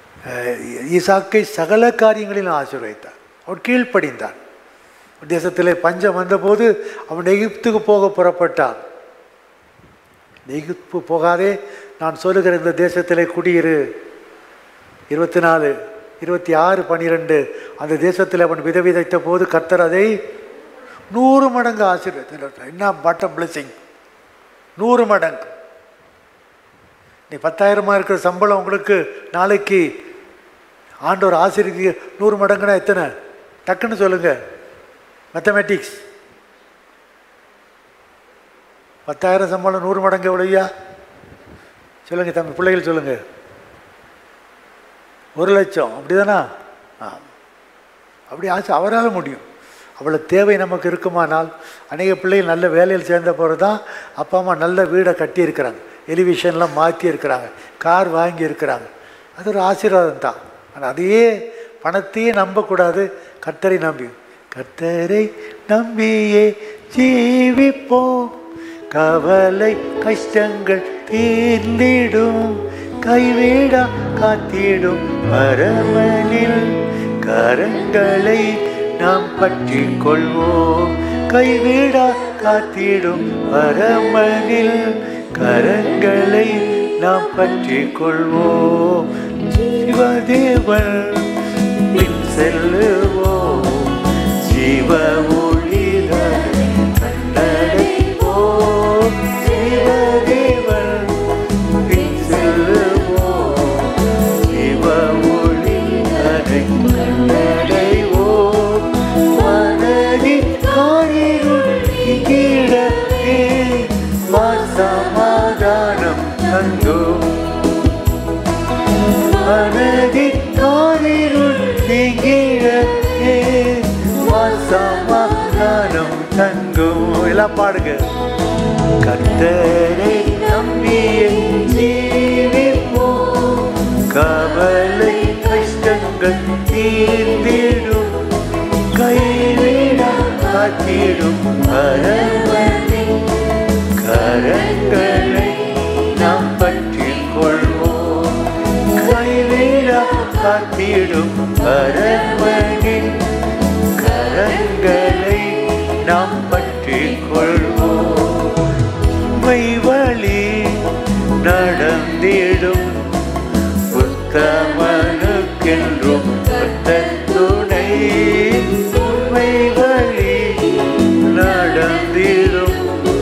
அஹ், ஈசாக்கை சகல காரியங்களிலும் ஆசீர்வதித்தார் அவன் கீழ்ப்படிந்தான் தேசத்திலே பஞ்சம் வந்தபோது அவன் எகிப்துக்கு போக புறப்பட்டான் எகிப்து போகாதே நான் சொல்லுகிற இந்த தேசத்திலே குடியிரு இருபத்தி நாலு இருபத்தி ஆறு பன்னிரெண்டு அந்த தேசத்தில் அவன் வித விதைத்த போது கர்த்தர் அதை நூறு மடங்கு ஆசீர்வதித்தார் என்ன பட்டம் பிளஸிங் நூறு மடங்கு நீ பத்தாயிரமா இருக்கிற சம்பளம் உங்களுக்கு நாளைக்கு ஆண்டவர் ஆசிரியருக்கு நூறு மடங்குனா எத்தனை டக்குன்னு சொல்லுங்க மேத்தமேட்டிக்ஸ் பத்தாயிரம் சம்பளம் நூறு மடங்கு எவ்வளோயா சொல்லுங்க தம்பி பிள்ளைகள் சொல்லுங்க ஒரு லட்சம் அப்படிதானா ஆ அப்படி ஆசை அவரால் முடியும் அவ்வளோ தேவை நமக்கு இருக்குமானால் அநேக பிள்ளைகள் நல்ல வேலையில் சேர்ந்த பிறகு தான் அப்பா அம்மா நல்ல வீடை கட்டியிருக்கிறாங்க எலிவிஷன்லாம் மாற்றி இருக்கிறாங்க கார் வாங்கி இருக்கிறாங்க அது ஒரு ஆசீர்வாதம் தான் ஆனால் அதையே பணத்தையே நம்பக்கூடாது கர்த்தரை நம்பி கர்த்தரை நம்பியே ஜீவிப்போம் கவலை கஷ்டங்கள் தீர்ந்திடும் கைவிடா காத்திடும் பரமனில் கரங்களை நாம் பற்றி கொள்வோம் கைவிடா காத்திடும் பரமனில் கரங்களை நாம் பற்றி கொள்வோம் சிவதேவன் பின் செல்லுவோம் ஜீவ ஒளிதனை கண்டடைவோம் சிவதேவன் பின் செல்லுவோம் ஜீவ ஒளிதனை கண்டடைவோம் மனதின் காரிருள் நீங்கிடவே சமாதானம் தந்தோம் மனதின் காரிருள் நீங்கிடவே சமாதானம் தங்கும் எல்லாம் பாடுங்க கர்த்தரை நம்பிய ஜீவிப்போம் கவலை கஷ்டங்கள் தீர்ந்திடும் கைவிடா காத்திடும் பரவனை கரங்களை நாம் பற்றிக் கொள்வோம் கைவிடா காத்திடும் பரவனின் கரங்களை நாம் பற்றிக் கொள்வோம் உண்மை வழி நடந்திடும் உத்தமனுக்கென்றும் ஒத்த துணை உண்மை வழி நடந்திடும்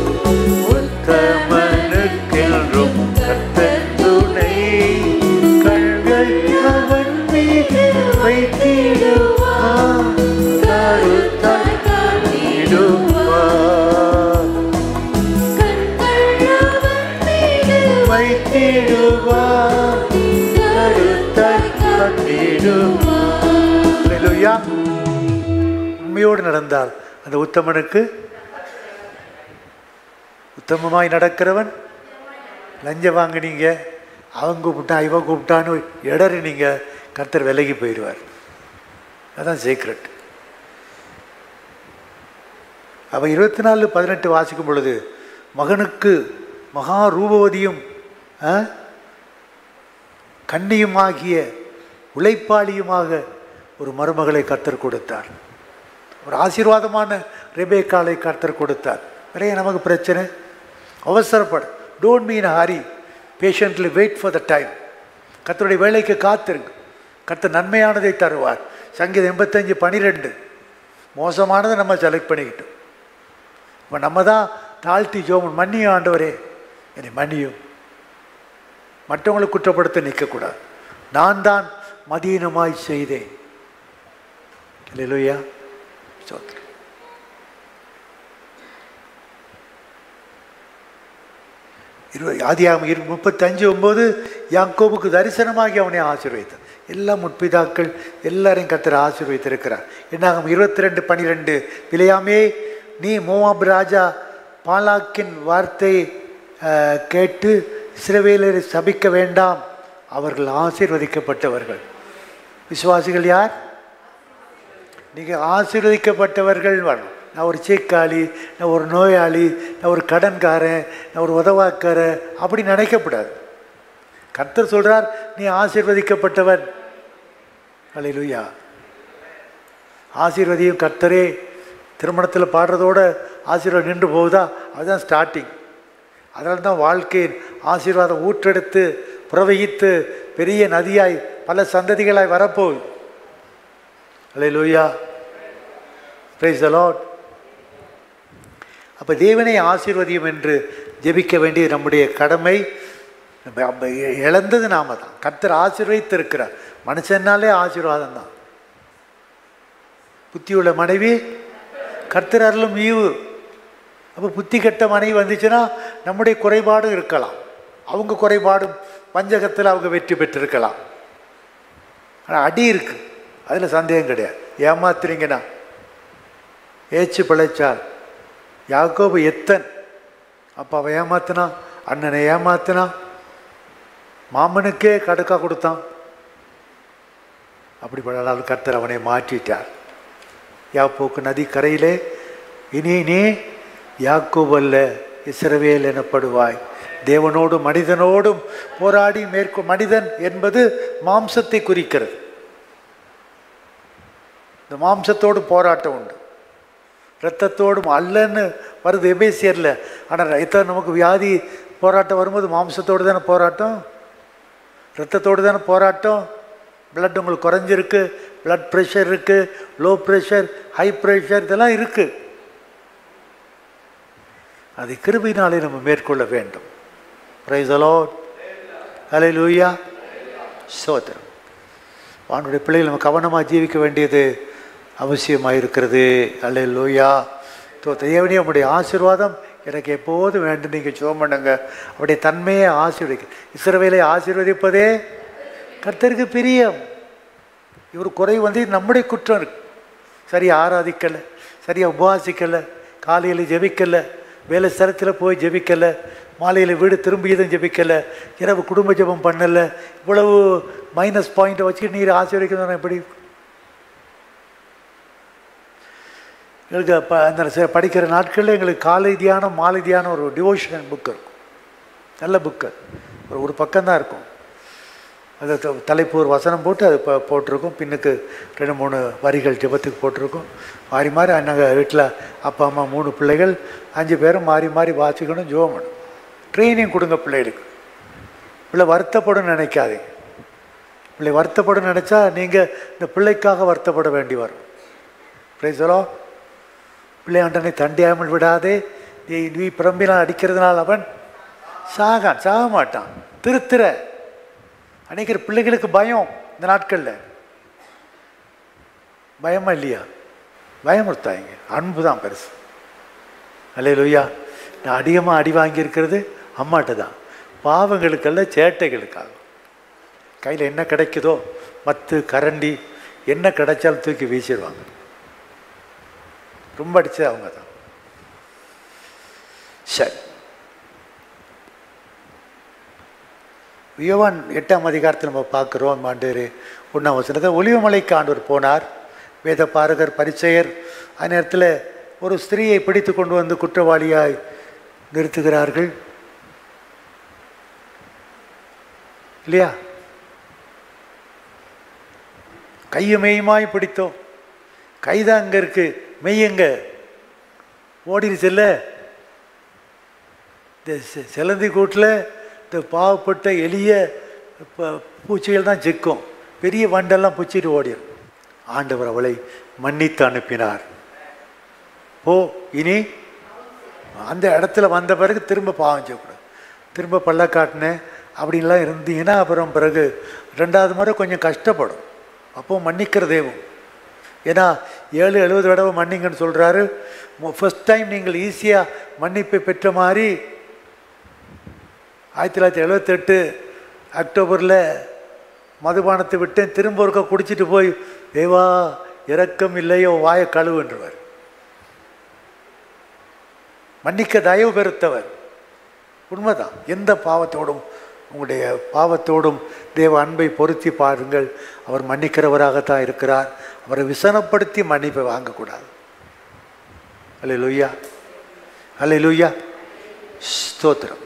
உத்தமனுக்கென்றும் கத்த துணை கண்கள் அவன் மீது வைத்திடுவார் கருத்தாய் காத்திடுவார் வைத்திடுவார் கருத்தாய் காத்திடுவார் அல்லேலூயா. உண்மையோடு நடந்தால் அந்த உத்தமனுக்கு உத்தமமாய் நடக்கிறவன் லஞ்சம் வாங்கினீங்க அவன் கூப்பிட்டான் இவன் கூப்பிட்டான்னு இடறினீங்க கர்த்தர் விலகி போயிடுவார் அதான் சீக்ரெட் அவன் இருபத்தி நாலு பதினெட்டு வாசிக்கும் பொழுது மகனுக்கு மகா ரூபவதியும் ஆ, கன்னியுமாகிய உழைப்பாளியுமாக ஒரு மருமகளை கர்த்தர் கொடுத்தார் ஒரு ஆசீர்வாதமான ரெபேக்காலை கர்த்தர் கொடுத்தார் நிறைய நமக்கு பிரச்சனை அவசரப்பட don't mean hurry patiently wait for the time கர்த்தருடைய வேலைக்கு காத்திருங்க கர்த்தர் நன்மையானதை தருவார் சங்கீதம் எண்பத்தஞ்சு பனிரெண்டு மோசமானதை நம்ம செலக்ட் பண்ணிக்கிட்டோம் இப்போ நம்ம தான் தாழ்த்தி ஜோமன் மன்னியும் ஆண்டவரே என்னை மன்னியும் மற்றவங்களை குற்றப்படுத்த நிற்கக்கூடாது நான் தான் மதீனமாய் செய்தேன் இல்லையா சோத்திரம் இருபது ஆதியாகமம் இரு முப்பத்தஞ்சு ஒம்பது யாக்கோபுக்கு தரிசனமாகி அவனை ஆசீர்வதித்தார் எல்லா முற்பிதாக்கள் எல்லாரையும் கத்தர் ஆசீர்வதித்திருக்கிறார் என்னாகும் இருபத்தி ரெண்டு பன்னிரெண்டு விலையாமே நீ மோவாப் ராஜா பாலாக்கின் வார்த்தை அஹ், கேட்டு இஸ்ரவேலரை சபிக்க வேண்டாம் அவர்கள் ஆசீர்வதிக்கப்பட்டவர்கள் விசுவாசிகள் யார் நீங்கள் ஆசீர்வதிக்கப்பட்டவர்கள் வரணும் நான் ஒரு சீக்காளி நான் ஒரு நோயாளி நான் ஒரு கடன்காரன் நான் ஒரு உதவாக்காரன் அப்படி நினைக்கப்படாது கர்த்தர் சொல்றார் நீ ஆசீர்வதிக்கப்பட்டவன் அல்லேலூயா ஆசீர்வதியும் கர்த்தரே திருமணத்தில் பாடுறதோட ஆசீர்வாதம் நின்று போகுதா அதுதான் ஸ்டார்டிங் அதனால தான் வாழ்க்கையின் ஆசீர்வாதம் ஊற்றெடுத்து புறவகித்து பெரிய நதியாய் பல சந்ததிகளாய் வரப்போகுது அல்லேலூயா பிரைஸ் த லார்ட் அப்போ தேவனை ஆசீர்வதியும் என்று ஜெபிக்க வேண்டியது நம்முடைய கடமை நம்ம- நம்ம இழந்தது நாம தான் கர்த்தர் ஆசீர்வதித்து இருக்கிறார் மனுஷனாலே ஆசீர்வாதம் தான் புத்தியுள்ள மனைவி கர்த்தர் அருளும் ஈவு அப்போ புத்தி கெட்ட மனைவி வந்துச்சுன்னா நம்முடைய குறைபாடும் இருக்கலாம் அவங்க குறைபாடும் பஞ்சகத்தில் அவங்க வெற்றி பெற்றிருக்கலாம் ஆனால் அடி இருக்கு அதில் சந்தேகம் கிடையாது ஏமாத்துறீங்கன்னா ஏச்சு பிழைச்சால் யாக்கோபு எத்தன் அப்பாவை ஏமாத்தினான் அண்ணனை ஏமாத்தினான் மாமனுக்கே கடுக்கா கொடுத்தான் அப்படிப்பட்ட கர்த்தர் அவனை மாற்றிட்டார் யாப்போக்கு நதி கரையிலே இனி நீ யாக்கோபு அல்ல இஸ்ரவேல் எனப்படுவாய் தேவனோடும் மனிதனோடும் போராடி மேற்கொ மனிதன் என்பது மாம்சத்தை குறிக்கிறது இந்த மாம்சத்தோடு போராட்டம் உண்டு இரத்தத்தோடும் அல்லன்னு வருது எபேசியரில் ஆனால் எத்தனை நமக்கு வியாதி போராட்டம் வரும்போது மாம்சத்தோடு தானே போராட்டம் இரத்தத்தோடு தானே போராட்டம் பிளட் உங்களுக்கு குறைஞ்சிருக்கு பிளட் ப்ரெஷர் இருக்குது லோ ப்ரெஷர் ஹை ப்ரெஷர் இதெல்லாம் இருக்குது அதை கிருபினாலே நம்ம மேற்கொள்ள வேண்டும் பிரைஸ் அலோட் ஹலே லூயா சோதரம் அவனுடைய பிள்ளைகள் நம்ம கவனமாக ஜீவிக்க வேண்டியது அவசியமாக இருக்கிறது அல்ல லூயா தோ தேவனே உங்களுடைய ஆசீர்வாதம் எனக்கு எப்போதும் வேண்டும் நீங்கள் ஜோம் பண்ணுங்க அவருடைய தன்மையை ஆசீர்வதிக்க இஸ்ரவேலை ஆசீர்வதிப்பதே கர்த்தருக்கு பிரியம் இவர் குறை வந்து நம்முடைய குற்றம் இருக்கு சரியாக ஆராதிக்கலை சரியாக உபவாசிக்கலை காலையில் ஜெபிக்கலை வேலை ஸ்தலத்தில் போய் ஜெபிக்கலை மாலையில் வீடு திரும்பியதும் ஜெபிக்கலை இரவு குடும்ப ஜெபம் பண்ணலை இவ்வளவு மைனஸ் பாயிண்ட்டை வச்சு நீர் ஆசீர்வதிக்கணும் எப்படி எங்களுக்கு ப அந்த ச- படிக்கிற நாட்களில் எங்களுக்கு காலை தியானம் மாலை தியானம் ஒரு டிவோஷனல் புக் இருக்கும் நல்ல புக்கு ஒரு ஒரு பக்கம்தான் இருக்கும் அது த- தலைப்பு ஒரு வசனம் போட்டு அது ப போட்டிருக்கும் பின்னுக்கு ரெண்டு மூணு வரிகள் ஜெபத்துக்கு போட்டிருக்கும் மாறி மாறி நாங்கள் வீட்டில் அப்பா அம்மா மூணு பிள்ளைகள் அஞ்சு பேரும் மாறி மாறி வாசிக்கணும் ஜோம் பண்ணணும் ட்ரைனிங் கொடுங்க பிள்ளைகளுக்கு பிள்ளை வருத்தப்படும் நினைக்காதீங்க பிள்ளை வருத்தப்படும் நினச்சா நீங்கள் இந்த பிள்ளைக்காக வருத்தப்பட வேண்டி வரும் பிரைசலோ பிள்ளையாண்டனை தண்டியாமல் விடாதே நீ நீ பிரம்பினால் அடிக்கிறதுனால் அவன் சாகான் சாக மாட்டான் திருத்துற அநேகர் பிள்ளைகளுக்கு பயம் இந்த நாட்களில் பயமா இல்லையா பயமுறுத்தாங்க அன்பு தான் பெருசு அல்லே லொய்யா நான் அதிகமாக அடி வாங்கியிருக்கிறது அம்மாட்ட தான் பாவங்களுக்கல்ல சேட்டைகளுக்காக கையில் என்ன கிடைக்குதோ மத்து கரண்டி என்ன கிடைச்சாலும் தூக்கி வீசிடுவாங்க ரொம்ப அடிச்சது அவங்க தான் சரி யோவான் எட்டாம் அதிகாரத்தில் நம்ம பார்க்குறோம் ஆண்டவர் ஒன்றாம் வசனத்தை ஒலிவமலைக்கு ஆண்டவர் போனார் வேத பாரகர் பரிச்செயர் அந்த நேரத்தில் ஒரு ஸ்திரீயை பிடித்து கொண்டு வந்து குற்றவாளியாய் நிறுத்துகிறார்கள் இல்லையா கையும் மெய்யுமாய் பிடித்தோம் கைதான் அங்கே இருக்கு மெய் எங்க ஓடிருச்சுல்ல இந்த செ- செலந்தி கூட்டில் இந்த பாவப்பட்ட எளிய ப- பூச்சிகள் தான் சிக்கும் பெரிய வண்டெல்லாம் பூச்சிட்டு ஓடிடும் ஆண்டவர் அவளை மன்னித்து அனுப்பினார் போ இனி அந்த இடத்துல வந்த பிறகு திரும்ப பாவம் செய்யக்கூடாது திரும்ப பள்ளக்காட்டினேன் அப்படின்லாம் இருந்தீங்கன்னா அப்புறம் பிறகு ரெண்டாவது முறை கொஞ்சம் கஷ்டப்படும் அப்போ மன்னிக்கிற தெய்வம் ஏன்னா ஏழு எழுபது தடவை மன்னிங்கன்னு சொல்கிறாரு ஃபர்ஸ்ட் டைம் நீங்கள் ஈஸியாக மன்னிப்பை பெற்ற மாதிரி ஆயிரத்தி தொள்ளாயிரத்தி எழுபத்தெட்டு அக்டோபரில் மதுபானத்தை விட்டேன் திரும்ப ஒருக்கா குடிச்சிட்டு போய் தேவா இரக்கம் இல்லையோ வாயை கழுவுன்றவர் மன்னிக்க தயவு பெருத்தவர் உண்மைதான் எந்த பாவத்தோடும் உங்களுடைய பாவத்தோடும் தேவ அன்பை பொருத்தி பாருங்கள் அவர் மன்னிக்கிறவராகத்தான் இருக்கிறார் அவரை விசனப்படுத்தி மன்னிப்பை வாங்கக்கூடாது அல்ல லுய்யா அல்ல லுய்யா ஸ்தோத்திரம்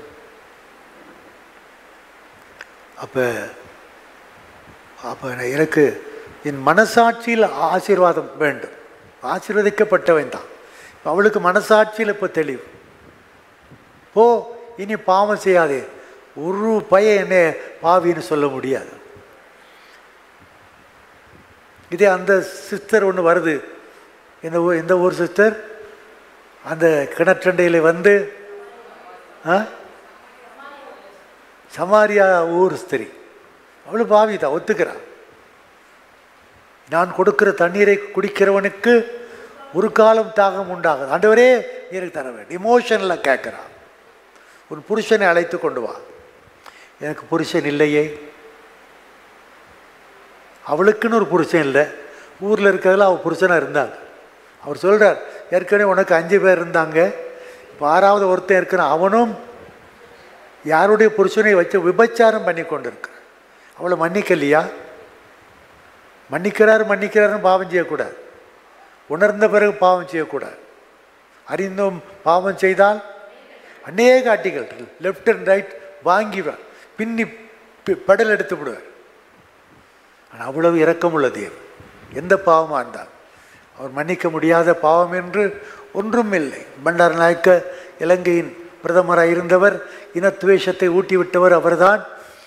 அப்போ அப்போ எனக்கு என் மனசாட்சியில் ஆசீர்வாதம் வேண்டும் ஆசீர்வதிக்கப்பட்டவன் தான் அவளுக்கு மனசாட்சியில் இப்போ தெளிவு போ இனி பாவம் செய்யாதே ஒரு பையன் என்ன பாவின்னு சொல்ல முடியாது இதே அந்த சிஸ்டர் ஒன்று வருது இந்த ஊ இந்த ஊர் சிஸ்டர் அந்த கிணற்றண்டையில் வந்து ஆ சமாரியா ஊர் ஸ்திரி அவளு பாவி தான் ஒத்துக்கிறான் நான் கொடுக்கிற தண்ணீரை குடிக்கிறவனுக்கு ஒரு காலம் தாகம் உண்டாகுது ஆண்டவரே எனக்கு தர வேண்டும் இமோஷனில் கேட்குறான் உன் புருஷனை அழைத்து கொண்டு வா எனக்கு புருஷன் இல்லையே அவளுக்குன்னு ஒரு புருஷன் இல்லை ஊரில் இருக்கிறதுல அவள் புருஷனாக இருந்தாங்க அவர் சொல்கிறார் ஏற்கனவே உனக்கு அஞ்சு பேர் இருந்தாங்க இப்போ ஆறாவது ஒருத்தன் இருக்கிறான் அவனும் யாருடைய புருஷனை வச்சு விபச்சாரம் பண்ணி கொண்டு இருக்கிறான் அவளை மன்னிக்கலையா மன்னிக்கிறார் மன்னிக்கிறாருன்னு பாவம் செய்யக்கூடாது உணர்ந்த பிறகு பாவம் செய்யக்கூடாது அறிந்தும் பாவம் செய்தால் அநேக அட்டிகள் லெஃப்ட் அண்ட் ரைட் வாங்கி பின்னி பி- பெடல் எடுத்து விடுவார் ஆனால் அவ்வளவு இரக்கமுள்ள தேவன் எந்த பாவமாக இருந்தால் அவர் மன்னிக்க முடியாத பாவம் என்று ஒன்றும் இல்லை பண்டார நாயக்க இலங்கையின் பிரதமராக இருந்தவர் இனத்துவேஷத்தை ஊட்டி விட்டவர் அவர்தான்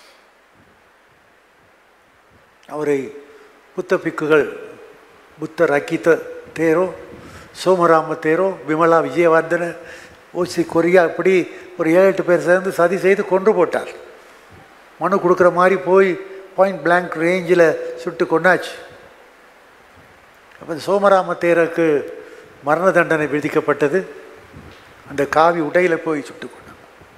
அவரை புத்த பிக்குகள் புத்தர் அக்கித்த தேரோ சோமராம தேரோ விமலா விஜயவர்தன ஓசி கொரியா இப்படி ஒரு ஏழு எட்டு பேர் சேர்ந்து சதி செய்து கொன்று போட்டார் மனு கொடுக்குற மாதிரி போய் பாயிண்ட் blank ரேஞ்சில் சுட்டு கொண்டாச்சு அப்போ இந்த சோமராம தேருக்கு மரண தண்டனை விதிக்கப்பட்டது அந்த காவி உடையில் போய் சுட்டு கொண்டாங்க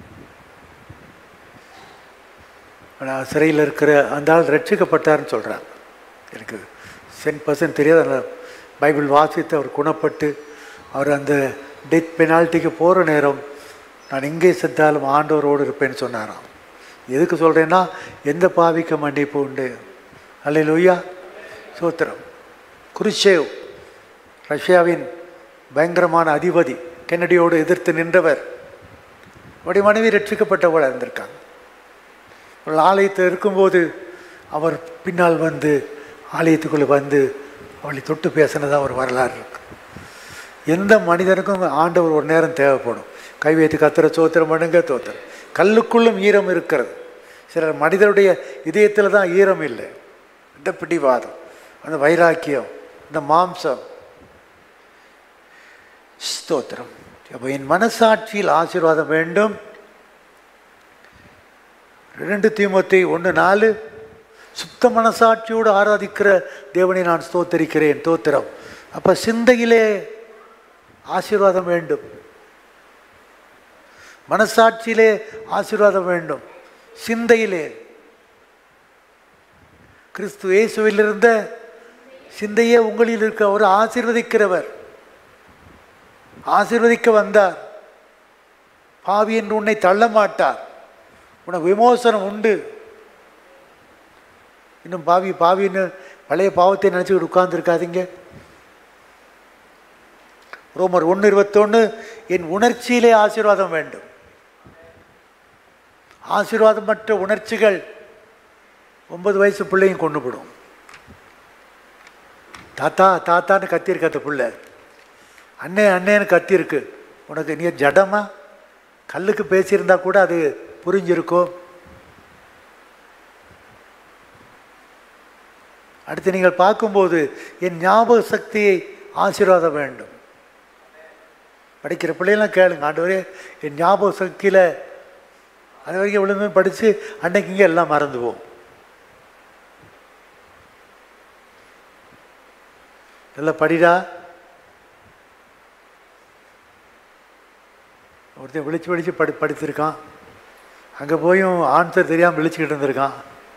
ஆனால் சிறையில் இருக்கிற அந்த ஆள் ரட்சிக்கப்பட்டார்னு சொல்கிறாங்க எனக்கு சென் பர்சன்ட் தெரியாது ஆனால் பைபிள் வாசித்து அவர் குணப்பட்டு அவர் அந்த டெத் பெனால்ட்டிக்கு போகிற நேரம் நான் எங்கே செத்தாலும் ஆண்டவரோடு இருப்பேன்னு சொன்னாராம் எதுக்கு சொல்கிறேன்னா எந்த பாவிக்க மன்னிப்பு உண்டு அல்ல லொய்யா சோத்திரம் குருஷேவ் ரஷ்யாவின் பயங்கரமான அதிபதி கென்னடியோடு எதிர்த்து நின்றவர் அவருடைய மனைவி ரட்சிக்கப்பட்டவள் இருந்திருக்காங்க அவள் ஆலயத்தில் இருக்கும்போது அவர் பின்னால் வந்து ஆலயத்துக்குள்ளே வந்து அவளை தொட்டு பேசினதாக ஒரு வரலாறு இருக்கு எந்த மனிதனுக்கும் ஆண்டவர் ஒரு நேரம் தேவைப்படும் கை வைத்து கத்துற சோத்திரம் பண்ணுங்க தோத்திரம் கல்லுக்குள்ளும் ஈரம் இருக்கிறது சிலர் மனிதனுடைய இதயத்தில் தான் ஈரம் இல்லை இந்த பிடிவாதம் அந்த வைராக்கியம் இந்த மாம்சம் ஸ்தோத்திரம் அப்போ என் மனசாட்சியில் ஆசீர்வாதம் வேண்டும் ரெண்டு தீமத்தை ஒன்று நாலு சுத்த மனசாட்சியோடு ஆராதிக்கிற தேவனை நான் ஸ்தோத்தரிக்கிறேன் தோத்திரம் அப்போ சிந்தையிலே ஆசீர்வாதம் வேண்டும் மனசாட்சியிலே ஆசீர்வாதம் வேண்டும் சிந்தையிலே கிறிஸ்து இயேசுவில் இருந்த சிந்தையே உங்களில் இருக்க அவர் ஆசீர்வதிக்கிறவர் ஆசீர்வதிக்க வந்தார் பாவி என்று உன்னை தள்ள மாட்டார் உனக்கு விமோசனம் உண்டு இன்னும் பாவி பாவின்னு பழைய பாவத்தை நினச்சிக்கிட்டு உட்கார்ந்துருக்காதீங்க ரோமர் ஒன்று இருபத்தொன்று என் உணர்ச்சியிலே ஆசீர்வாதம் வேண்டும் ஆசீர்வாதமற்ற உணர்ச்சிகள் ஒன்பது வயசு பிள்ளையும் கொண்டு போடும் தாத்தா தாத்தான்னு கத்தியிருக்கு அந்த பிள்ளை அண்ணே அண்ணேன்னு கத்தியிருக்கு உனக்கு நீ ஜடமா கல்லுக்கு பேசியிருந்தா கூட அது புரிஞ்சிருக்கும் அடுத்து நீங்கள் பார்க்கும்போது என் ஞாபக சக்தியை ஆசீர்வாதம் வேண்டும் படிக்கிற பிள்ளைலாம் கேளுங்க ஆண்டவரே என் ஞாபக சக்தியில் அது வரைக்கும் விழுந்து படித்து அன்னைக்கு இங்கே எல்லாம் மறந்துவோம் நல்லா படிடா ஒருத்தன் விழிச்சு விழிச்சு படி படிச்சிருக்கான் அங்கே போயும் ஆன்சர் தெரியாமல் விழிச்சுக்கிட்டு இருந்திருக்கான்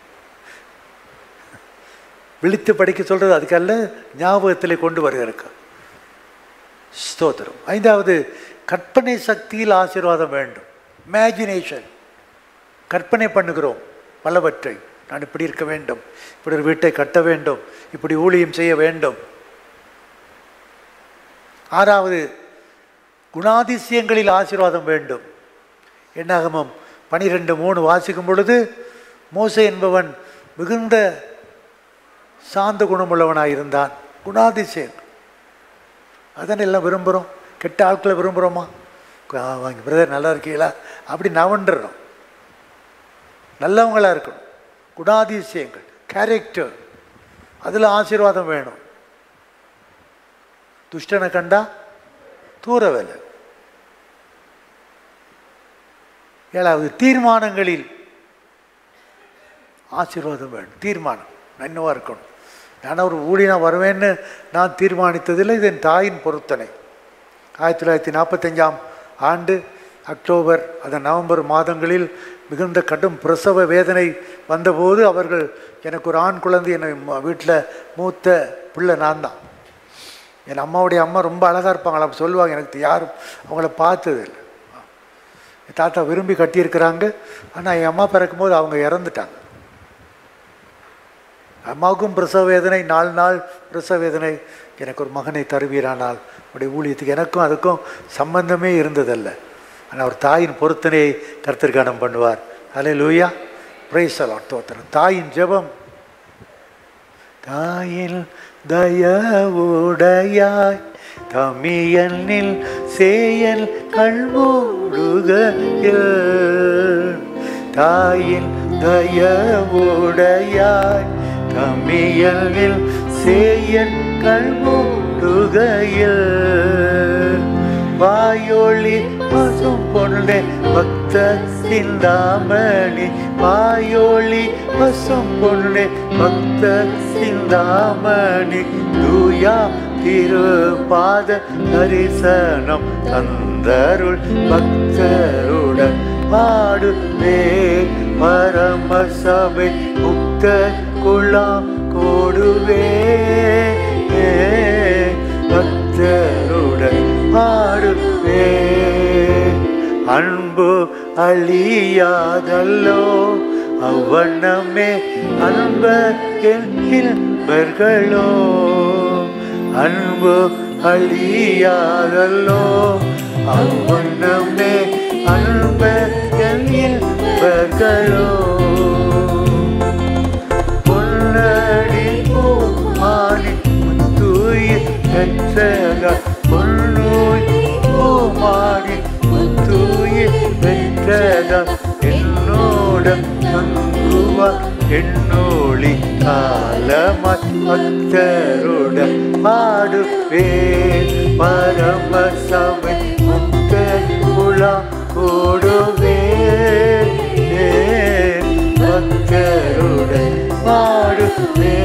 விழித்து படிக்க சொல்கிறது அதுக்கல்ல ஞாபகத்திலே கொண்டு வருகிறக்கு ஸ்தோத்திரம் ஐந்தாவது கற்பனை சக்தியில் ஆசீர்வாதம் வேண்டும் இமேஜினேஷன் கற்பனை பண்ணுகிறோம் பலவற்றை நான் இப்படி இருக்க வேண்டும் இப்படி ஒரு வீட்டை கட்ட வேண்டும் இப்படி ஊழியம் செய்ய வேண்டும் ஆறாவது குணாதிசயங்களில் ஆசீர்வாதம் வேண்டும் என்னாகமம் பனிரெண்டு மூணு வாசிக்கும் பொழுது மோசே என்பவன் மிகுந்த சாந்த குணமுள்ளவனாக இருந்தான் குணாதிசயம் அதானே எல்லாம் விரும்புகிறோம் கெட்ட ஆட்களை விரும்புகிறோமா ஆ, வாங்க பிரதர் நல்லா இருக்கீங்களா அப்படி நவண்டுறோம் நல்லவங்களா இருக்கணும் குணாதிசயங்கள் கேரக்டர் அதில் ஆசீர்வாதம் வேணும் துஷ்டனை கண்டா தூர வேலை ஏழாவது தீர்மானங்களில் ஆசீர்வாதம் வேணும் தீர்மானம் நன்னுவா இருக்கணும் நான் ஒரு ஊழினா வருவேன்னு நான் தீர்மானித்ததில் இது என் தாயின் பொருத்தனை ஆயிரத்தி தொள்ளாயிரத்தி நாற்பத்தஞ்சாம் ஆண்டு அக்டோபர் அதன் நவம்பர் மாதங்களில் மிகுந்த கடும் பிரசவ வேதனை வந்தபோது அவர்கள் எனக்கு ஒரு ஆண் குழந்தை என்னை வீட்டில் மூத்த பிள்ளை நான் தான் என் அம்மாவுடைய அம்மா ரொம்ப அழகாக இருப்பாங்களா அப்ப சொல்லுவாங்க எனக்கு யாரும் அவங்கள பார்த்தது இல்லை என் தாத்தா விரும்பி கட்டியிருக்கிறாங்க ஆனால் என் அம்மா பிறக்கும்போது அவங்க இறந்துட்டாங்க அம்மாவுக்கும் பிரசவ வேதனை நாலு நாள் பிரசவ வேதனை எனக்கு ஒரு மகனை தருவீரானால் உடைய ஊழியத்துக்கு எனக்கும் அதுக்கும் சம்பந்தமே இருந்ததல்ல ஆனால் ஒரு தாயின் பொருத்தனையை கர்த்தர்கானம் பண்ணுவார் அலே லூயா பிரைசலாட் தோத்திரம் தாயின் ஜெபம் தாயில் தயவுடையாய் தமியனில் சேயல் கண்மூடுகையில் தாயில் தயவுடையாய் தமியனில் சேயல் கண்மூடுகையில் வாயொளி பசும் பொருளே பக்த சிந்தாமணி வாயொளி பசும் பொருளே பக்த சிந்தாமணி தூயா திருபாத தரிசனம் தந்தருள் பக்தருடன் பாடுவே பரம சபை முக்த குலாம் கொடுவே பக்தருடன் பாடுவே அன்பு அழியாதல்லோ அவ்வண்ணமே அன்பர்களோ அன்பு அழியாதல்லோ அவ்வண்ணமே அன்பர்களோ பொன்னடி பூமானி முத்துய பெற்றக பொன்னூய் பூமானி முத்துய பெற்றக என்னோட தங்குவா என்னோழி காலமாய் பக்தருடன் பாடுவே பரம சபை முக்த குலா கூடுவே பக்தருடன் பாடுவே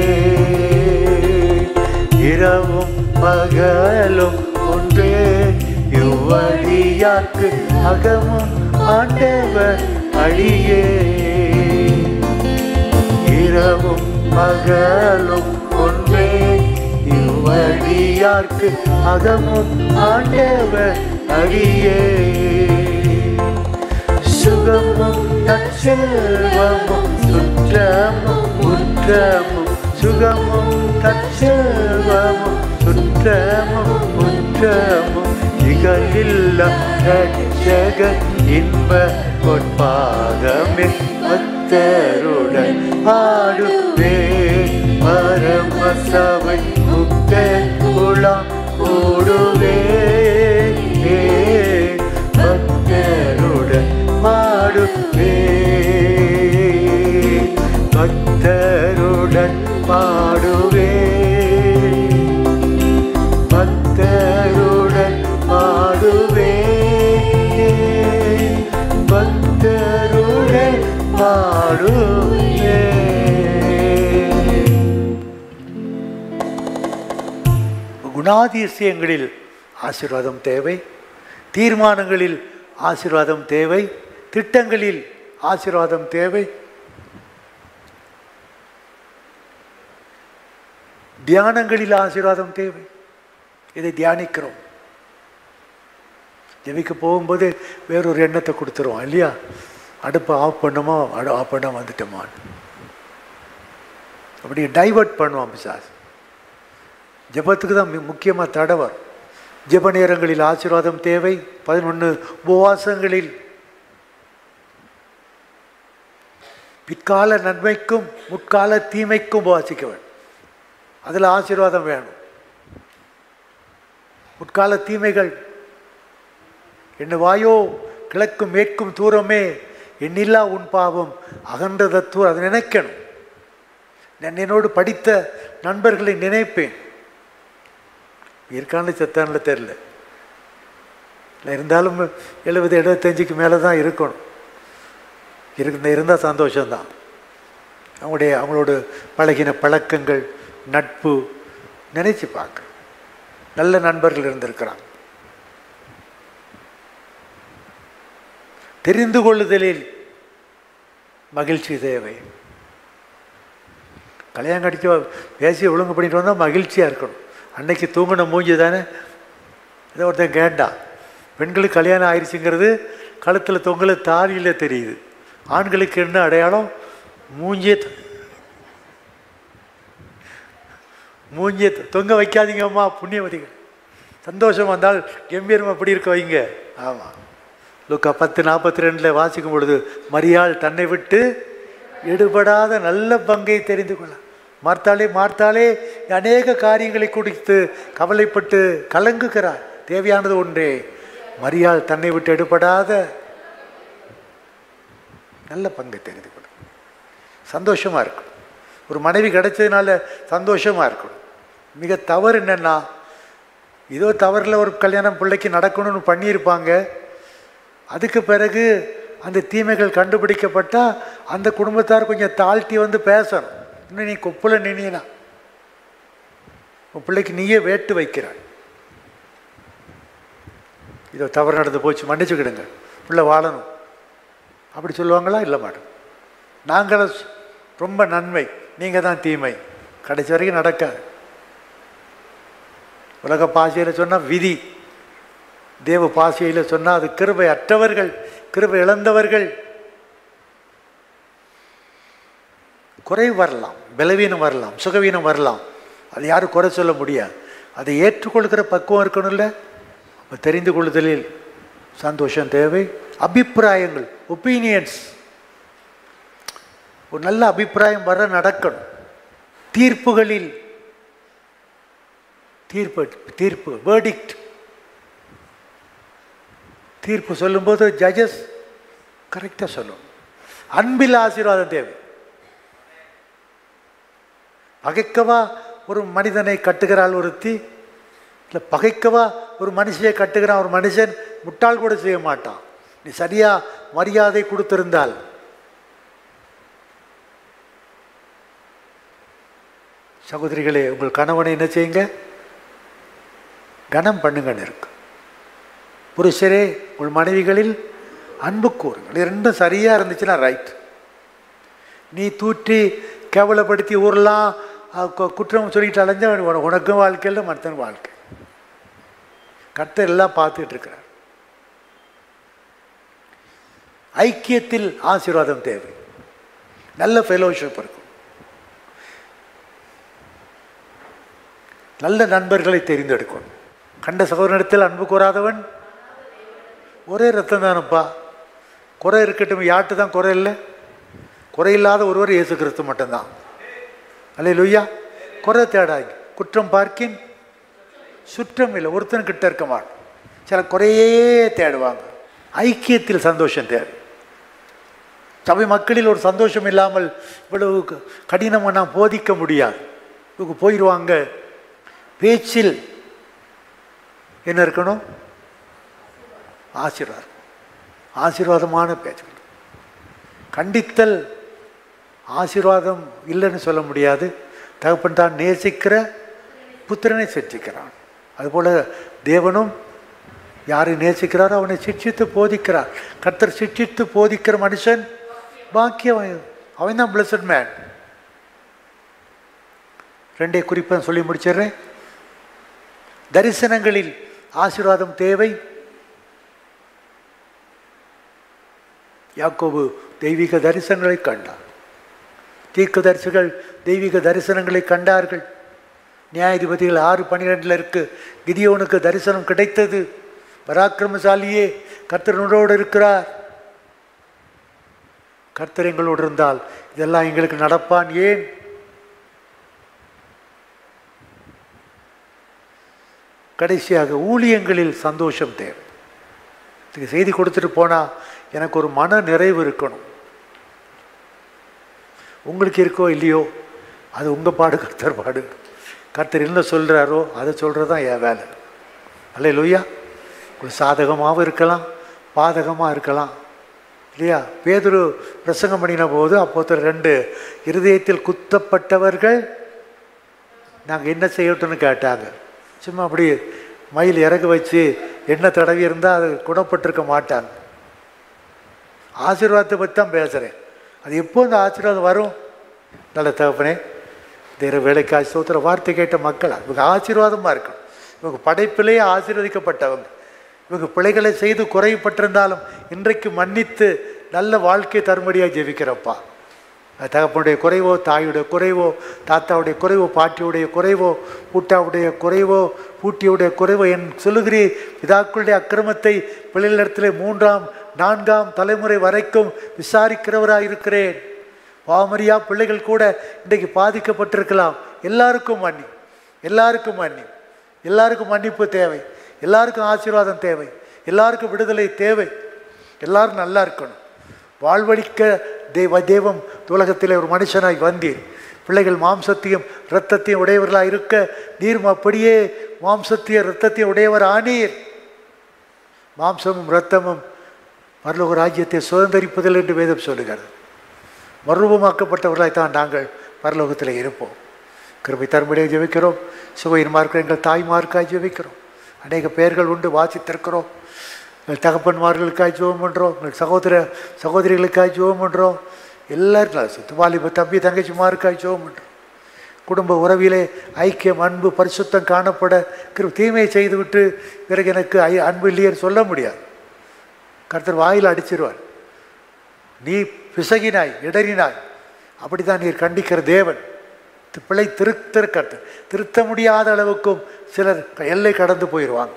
இரவும் பகலும் ஒன்றே இவ்வழியாக்கு அகமும் ஆண்டவர் அடியே இரவும் பகலும் ஒன்றே இவ்வழியார்க்கு அகமும் ஆண்டவர் அடியே சுகமும் தற்செல்வமும் சுற்றமும் குற்றமும் சுகமும் தற்செல்வமும் சுற்றமும் குற்றமும் இகலில்ல ரட்சக இன்ப பொற்பாதமே பக்தருடன் ஆடுவே பரம சபை முக்த குலாம் ஓடுவே பக்தருடன் பாடுவே பக்தருடன் பாடுவே பக்தருடன் பாடுவே பக்தருடன் பாடுவே குணாதிசயங்களில் ஆசீர்வாதம் தேவை தீர்மானங்களில் ஆசீர்வாதம் தேவை திட்டங்களில் ஆசீர்வாதம் தேவை தியானங்களில் ஆசீர்வாதம் தேவை இதை தியானிக்கிறோம் ஜெபிக்க போகும்போது வேறொரு எண்ணத்தை கொடுத்துருவோம் இல்லையா அடுப்பை ஆஃப் பண்ணுமோ அடு ஆஃப் பண்ண வந்துட்டோமா அப்படி டைவர்ட் பண்ணுவான் பிசாஸ் ஜெபத்துக்கு தான் முக்கியமாக தடவர் ஜெப நேரங்களில் ஆசீர்வாதம் தேவை பதினொன்று உபவாசங்களில் பிற்கால நன்மைக்கும் முற்கால தீமைக்கும் உபவாசிக்க வேண்டும் அதில் ஆசீர்வாதம் வேணும் உட்கால தீமைகள் என்ன வாயோ கிழக்கும் மேற்கும் தூரமே எண்ணில்லா உன் பாவம் அகன்ற தத்துவம் அதை நினைக்கணும் நான் என்னோடு படித்த நண்பர்களை நினைப்பேன் இருக்கான்னு செத்தான்ல தெரில இல்லை இருந்தாலும் எழுபது எழுபத்தஞ்சுக்கு மேலே தான் இருக்கணும் இருந்த இருந்தால் சந்தோஷம்தான் அவங்களுடைய அவங்களோட பழகின பழக்கங்கள் நட்பு நினைச்சு பார்க்க நல்ல நண்பர்கள் இருந்திருக்கிறாங்க தெரிந்து கொள்ளுதலில் மகிழ்ச்சி தேவை கல்யாணம் கடிச்சு பேசி ஒழுங்கு பண்ணிட்டு வந்தால் மகிழ்ச்சியாக இருக்கணும் அன்னைக்கு தூங்கின மூஞ்சி தானே இதை ஒருத்தன் கேட்டான் பெண்களுக்கு கல்யாணம் ஆயிடுச்சுங்கிறது கழுத்தில் தொங்கல தாலியில் தெரியுது ஆண்களுக்கு என்ன அடையாளம் மூஞ்சிய மூஞ்சிய தொங்க வைக்காதீங்கம்மா புண்ணியவதிகள் சந்தோஷம் வந்தால் கம்பீரம் அப்படி இருக்க வைங்க ஆமாம் லுக்கா பத்து நாற்பத்தி ரெண்டில் வாசிக்கும் பொழுது மரியாள் தன்னை விட்டு எடுபடாத நல்ல பங்கை தெரிந்து கொள்ள மார்த்தாலே மார்த்தாலே அநேக காரியங்களை குடித்து கவலைப்பட்டு கலங்குகிறார் தேவையானது ஒன்றே மரியாள் தன்னை விட்டு எடுபடாத நல்ல பங்கை தெரிந்து கொள்ள சந்தோஷமாக இருக்கும் ஒரு மனைவி கிடைச்சதுனால சந்தோஷமாக இருக்கணும் மிக தவறு என்னென்னா ஏதோ தவறில் ஒரு கல்யாணம் பிள்ளைக்கு நடக்கணும்னு பண்ணியிருப்பாங்க அதுக்கு பிறகு அந்த தீமைகள் கண்டுபிடிக்கப்பட்டால் அந்த குடும்பத்தார் கொஞ்சம் தாழ்த்தி வந்து பேசணும் இன்னும் நீ கொப்புல நினைனா உன் பிள்ளைக்கு நீயே வேட்டு வைக்கிறாய் இதோ தவறு நடந்து போச்சு மன்னிச்சுக்கிடுங்க பிள்ளை வாழணும் அப்படி சொல்லுவாங்களா இல்லை மேடம் நாங்கள் ரொம்ப நன்மை நீங்கள் தான் தீமை கடைசி வரைக்கும் நடக்காது உலக பாஷையில் சொன்னால் விதி தேவ பாஷையில் சொன்னால் அது கிருபை அற்றவர்கள் கிருபை இழந்தவர்கள் குறைவு வரலாம் பலவீனம் வரலாம் சுகவீனம் வரலாம் அது யாரும் குறை சொல்ல முடியாது அதை ஏற்றுக்கொள்கிற பக்குவம் இருக்கணும்ல அப்ப தெரிந்து கொள்ளுதலில் சந்தோஷம் தேவை அபிப்பிராயங்கள் ஒப்பீனியன்ஸ் ஒரு நல்ல அபிப்பிராயம் வர நடக்கணும் தீர்ப்புகளில் தீர்ப்பு தீர்ப்பு வேர்டிக்ட் தீர்ப்பு சொல்லும்போது ஜட்ஜஸ் கரெக்டாக சொல்லணும் அன்பில் ஆசீர்வாதம் தேவை பகைக்கவா ஒரு மனிதனை கட்டுகிறாள் ஒருத்தி இல்லை பகைக்கவா ஒரு மனுஷியை கட்டுகிறான் ஒரு மனுஷன் முட்டாள் கூட செய்ய மாட்டான் நீ சரியா மரியாதை கொடுத்திருந்தால் சகோதரிகளே உங்கள் கணவனை என்ன செய்யுங்க கனம் பண்ணுங்கன்னு இருக்கு புருஷரே உங்கள் மனைவிகளில் அன்பு கூறுங்கள் இது ரெண்டும் சரியாக இருந்துச்சுன்னா ரைட் நீ தூற்றி கேவலப்படுத்தி ஊரெல்லாம் அஹ், கு- குற்றம் சொல்லிட்டு அலைஞ்ச உன- உனக்கும் வாழ்க்கையில் மற்றவன் வாழ்க்கை கர்த்தர் எல்லாம் பார்த்துட்டு இருக்கிறார் ஐக்கியத்தில் ஆசீர்வாதம் தேவை நல்ல ஃபெலோஷிப் இருக்கும் நல்ல நண்பர்களை தெரிந்தெடுக்கணும் கண்ட சகோதரனிடத்தில் அன்பு கூறாதவன் ஒரே ரத்தம் தானப்பா குறை இருக்கட்டும் யார்ட்டு தான் குறை இல்லை குறையில்லாத ஒருவர் இயேசு கிறிஸ்து மட்டும்தான் அல்ல லுய்யா குறை தேடாங்க குற்றம் பார்க்கின் சுற்றம் இல்லை ஒருத்தன் கிட்ட இருக்க மாட்டோம் சில குறையே தேடுவாங்க ஐக்கியத்தில் சந்தோஷம் தேவை சபை மக்களில் ஒரு சந்தோஷம் இல்லாமல் இவ்வளவு க- கடினமாக நான் போதிக்க முடியாது இவங்க போயிடுவாங்க பேச்சில் என்ன இருக்கணும் ஆசீர்வாதம் ஆசீர்வாதமான பேச்சுகள் கண்டித்தல் ஆசீர்வாதம் இல்லைன்னு சொல்ல முடியாது தகப்பன் தான் நேசிக்கிற புத்திரனை சிற்றிக்கிறான் அதுபோல் தேவனும் யாரை நேசிக்கிறாரோ அவனை சிட்சித்து போதிக்கிறார் கர்த்தர் சிட்சித்து போதிக்கிற மனுஷன் பாக்கியம் அவன் தான் பிளஸட் மேன் ரெண்டே குறிப்பை சொல்லி முடிச்சிடுறேன் தரிசனங்களில் ஆசீர்வாதம் தேவை யாக்கோபு தெய்வீக தரிசனங்களை கண்டார் தீர்க்கதரிசிகள் தெய்வீக தரிசனங்களை கண்டார்கள் நியாயாதிபதிகள் ஆறு பன்னிரெண்டில் இருக்கு கிதியோனுக்கு தரிசனம் கிடைத்தது பராக்கிரமசாலியே கர்த்தனோடு இருக்கிறார் கர்த்தர் எங்களோடு இருந்தால் இதெல்லாம் எங்களுக்கு நடப்பான் ஏன் கடைசியாக ஊழியங்களில் சந்தோஷம் தேவை இதுக்கு செய்தி கொடுத்துட்டு போனால் எனக்கு ஒரு மன நிறைவு இருக்கணும் உங்களுக்கு இருக்கோ இல்லையோ அது உங்கள் பாடு கர்த்தர் பாடு கர்த்தர் என்ன சொல்கிறாரோ அதை சொல்கிறது தான் என் வேலை அல்ல லொய்யா உங்களுக்கு சாதகமாகவும் இருக்கலாம் பாதகமாக இருக்கலாம் இல்லையா பேதுரு பிரசங்கம் பண்ணின போது அப்போது ரெண்டு இருதயத்தில் குத்தப்பட்டவர்கள் நாங்கள் என்ன செய்யட்டும்னு கேட்டாங்க சும்மா அப்படி மயில் இறகு வச்சு எண்ணெய் தடவி இருந்தால் அது குணப்பட்டிருக்க மாட்டாங்க ஆசீர்வாதத்தை பற்றி தான் பேசுகிறேன் அது எப்போ இந்த ஆசீர்வாதம் வரும் நல்ல தகப்பனே தேர வேலைக்காய் சோத்திர வார்த்தை கேட்ட மக்கள் இவங்க ஆசீர்வாதமாக இருக்கணும் இவங்க படைப்பிலேயே ஆசீர்வதிக்கப்பட்டவங்க இவங்க பிழைகளை செய்து குறைவுபட்டிருந்தாலும் இன்றைக்கு மன்னித்து நல்ல வாழ்க்கை தரும்படியாக ஜெபிக்கிறப்பா தகப்பனுடைய குறைவோ தாயுடைய குறைவோ தாத்தாவுடைய குறைவோ பாட்டியுடைய குறைவோ பூட்டாவுடைய குறைவோ பூட்டியுடைய குறைவோ என் சொல்லுகிறீர் பிதாக்களுடைய அக்கிரமத்தை பிள்ளைகளிடத்தில் மூன்றாம் நான்காம் தலைமுறை வரைக்கும் விசாரிக்கிறவராக இருக்கிறேன் பாமரியா பிள்ளைகள் கூட இன்றைக்கு பாதிக்கப்பட்டிருக்கலாம் எல்லாருக்கும் மன்னி எல்லாருக்கும் மன்னி எல்லாருக்கும் மன்னிப்பு தேவை எல்லாருக்கும் ஆசீர்வாதம் தேவை எல்லாருக்கும் விடுதலை தேவை எல்லாரும் நல்லா இருக்கணும் வாழ்வழிக்க தெய்வ தெய்வம் உலகத்திலே ஒரு மனுஷனாய் வந்தீர் பிள்ளைகள் மாம்சத்தையும் இரத்தத்தையும் உடையவர்களாக இருக்க நீர் அப்படியே மாம்சத்தையும் இரத்தத்தையும் உடையவர் ஆனீர் மாம்சமும் இரத்தமும் பரலோக ராஜ்யத்தை சுதந்திரிப்பதில் என்று வேதம் சொல்லுகிறது மறுரூபமாக்கப்பட்டவர்களாய் தான் நாங்கள் பரலோகத்தில் இருப்போம் கிருபை தரும்படியாக ஜெபிக்கிறோம் சுவையின்மார்க்க எங்கள் தாய்மார்க்காய் ஜெபிக்கிறோம் அநேக பெயர்கள் உண்டு வாசித்திருக்கிறோம் எங்கள் தகப்பன்மார்களுக்காய் ஜெபம் பண்ணுறோம் எங்கள் சகோதர சகோதரிகளுக்காய் ஜெபம் பண்ணுறோம் எல்லாருக்கும் துவாலிப தம்பி தங்கச்சிமாருக்காய் ஜெபம் பண்ணுறோம் குடும்ப உறவிலே ஐக்கியம் அன்பு பரிசுத்தம் காணப்பட கிரு தீமையை செய்துவிட்டு பிறகு எனக்கு ஐ அன்பு இல்லையேன்னு சொல்ல முடியாது கர்த்தர் வாயில் அடிச்சிருவார் நீ பிசகினாய் இடறினாய் அப்படி தான் நீர் கண்டிக்கிற தேவன் தி- பிழை திருத்தர் கர்த்தர் திருத்த முடியாத அளவுக்கும் சிலர் எல்லை கடந்து போயிடுவாங்க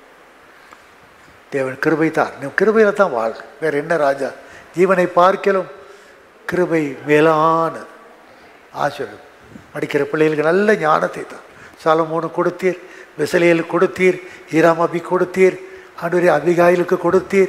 தேவன் கிருபை தான் நீ கிருபையில் தான் வாழ் வேற என்ன ராஜா ஜீவனை பார்க்கலும் கிருபை மேலானது ஆசிரியர் படிக்கிற பிள்ளைகளுக்கு நல்ல ஞானத்தை தான் சாலமோனு கொடுத்தீர் வெசலியல் கொடுத்தீர் ஈராம் அபி கொடுத்தீர் ஆண்டவரே அபிகாயிலுக்கு கொடுத்தீர்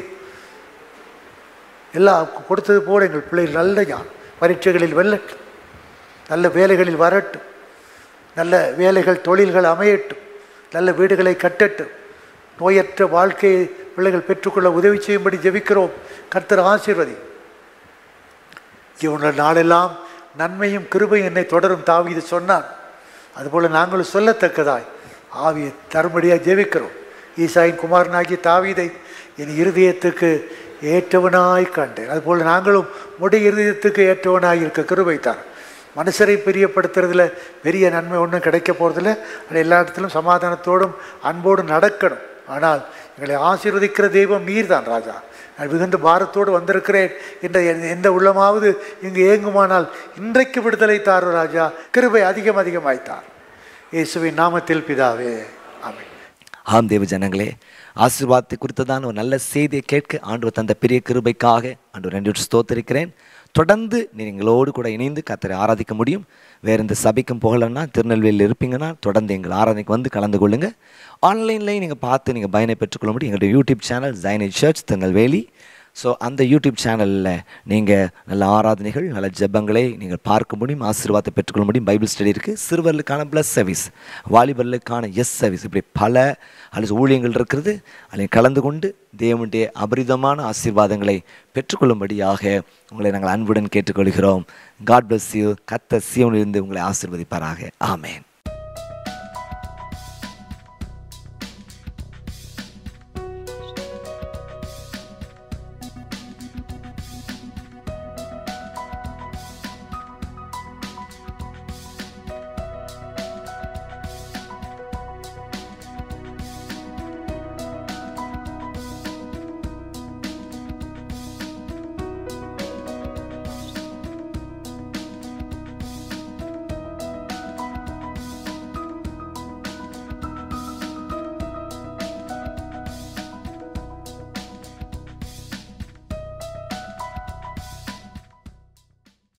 எல்லாம் கொடுத்தது போல எங்கள் பிள்ளைகள் நல்ல ஞானம் பரீட்சைகளில் வெல்லட்டும் நல்ல வேலைகளில் வரட்டும் நல்ல வேலைகள் தொழில்கள் அமையட்டும் நல்ல வீடுகளை கட்டட்டும் நோயற்ற வாழ்க்கையை பிள்ளைகள் பெற்றுக்கொள்ள உதவி செய்யும்படி ஜெபிக்கிறோம் கர்த்தர் ஆசீர்வதி இவனுடைய நாளெல்லாம் நன்மையும் கிருபையும் என்னை தொடரும் தாவீது சொன்னான் அதுபோல் நாங்களும் சொல்லத்தக்கதாய் ஆவியை தரும்படியாக ஜெபிக்கிறோம் ஈசாயின் குமாரனாகிய தாவீதை என் இருதயத்துக்கு ஏற்றவனாய் கண்டேன் அதுபோல் நாங்களும் முடி இருதயத்துக்கு ஏற்றவனாய் இருக்க கிருபை தான் மனுஷரை பிரியப்படுத்துறதுல பெரிய நன்மை ஒன்றும் கிடைக்க போகிறதில்ல அது எல்லா இடத்திலும் சமாதானத்தோடும் அன்போடும் நடக்கணும் ஆனால் எங்களை ஆசீர்வதிக்கிற தெய்வம் நீர் தான் ராஜா நான் மிகுந்த பாரத்தோடு வந்திருக்கிறேன் என்ற எந்த- எந்த உள்ளமாவது இங்கு ஏங்குமானால் இன்றைக்கு விடுதலை தாரு ராஜா கிருபை அதிகம் அதிகமாய்த்தார் இயேசுவின் நாமத்தில் பிதாவே ஆமென் ஆம் தேவ ஜனங்களே ஆசீர்வாதத்தை குறித்ததான ஒரு நல்ல செய்தியை கேட்க ஆண்டவர் தந்த பெரிய கிருபைக்காக ஆண்டவர் ரெண்டு ஸ்தோத்திருக்கிறேன் தொடர்ந்து நீங்களோடு கூட இணைந்து கத்தரை ஆராதிக்க முடியும் வேற எந்த சபைக்கும் போகலன்னா திருநெல்வேலியில் இருப்பீங்கன்னா தொடர்ந்து எங்கள் ஆராதனைக்கு வந்து கலந்து கொள்ளுங்க ஆன்லைன்லேயும் நீங்கள் பார்த்து நீங்கள் பயனை பெற்றுக்கொள்ள முடியும் எங்களுடைய யூடியூப் சேனல் ஜைனை சர்ச் திருநெல்வேலி ஸோ அந்த யூடியூப் சேனலில் நீங்கள் நல்ல ஆராதனைகள் நல்ல ஜெபங்களை நீங்கள் பார்க்க முடியும் ஆசீர்வாதத்தை பெற்றுக்கொள்ள முடியும் பைபிள் ஸ்டடி இருக்குது சிறுவர்களுக்கான ப்ளஸ் சர்வீஸ் வாலிபர்களுக்கான எஸ் சர்வீஸ் இப்படி பல அல்லது ஊழியங்கள் இருக்கிறது அதில் கலந்து கொண்டு தேவனுடைய அபரிதமான ஆசீர்வாதங்களை பெற்றுக்கொள்ளும்படியாக உங்களை நாங்கள் அன்புடன் கேட்டுக்கொள்கிறோம் காட் bless யூ கத்த சியோனிலிருந்து உங்களை ஆசீர்வதிப்பாராக ஆமென்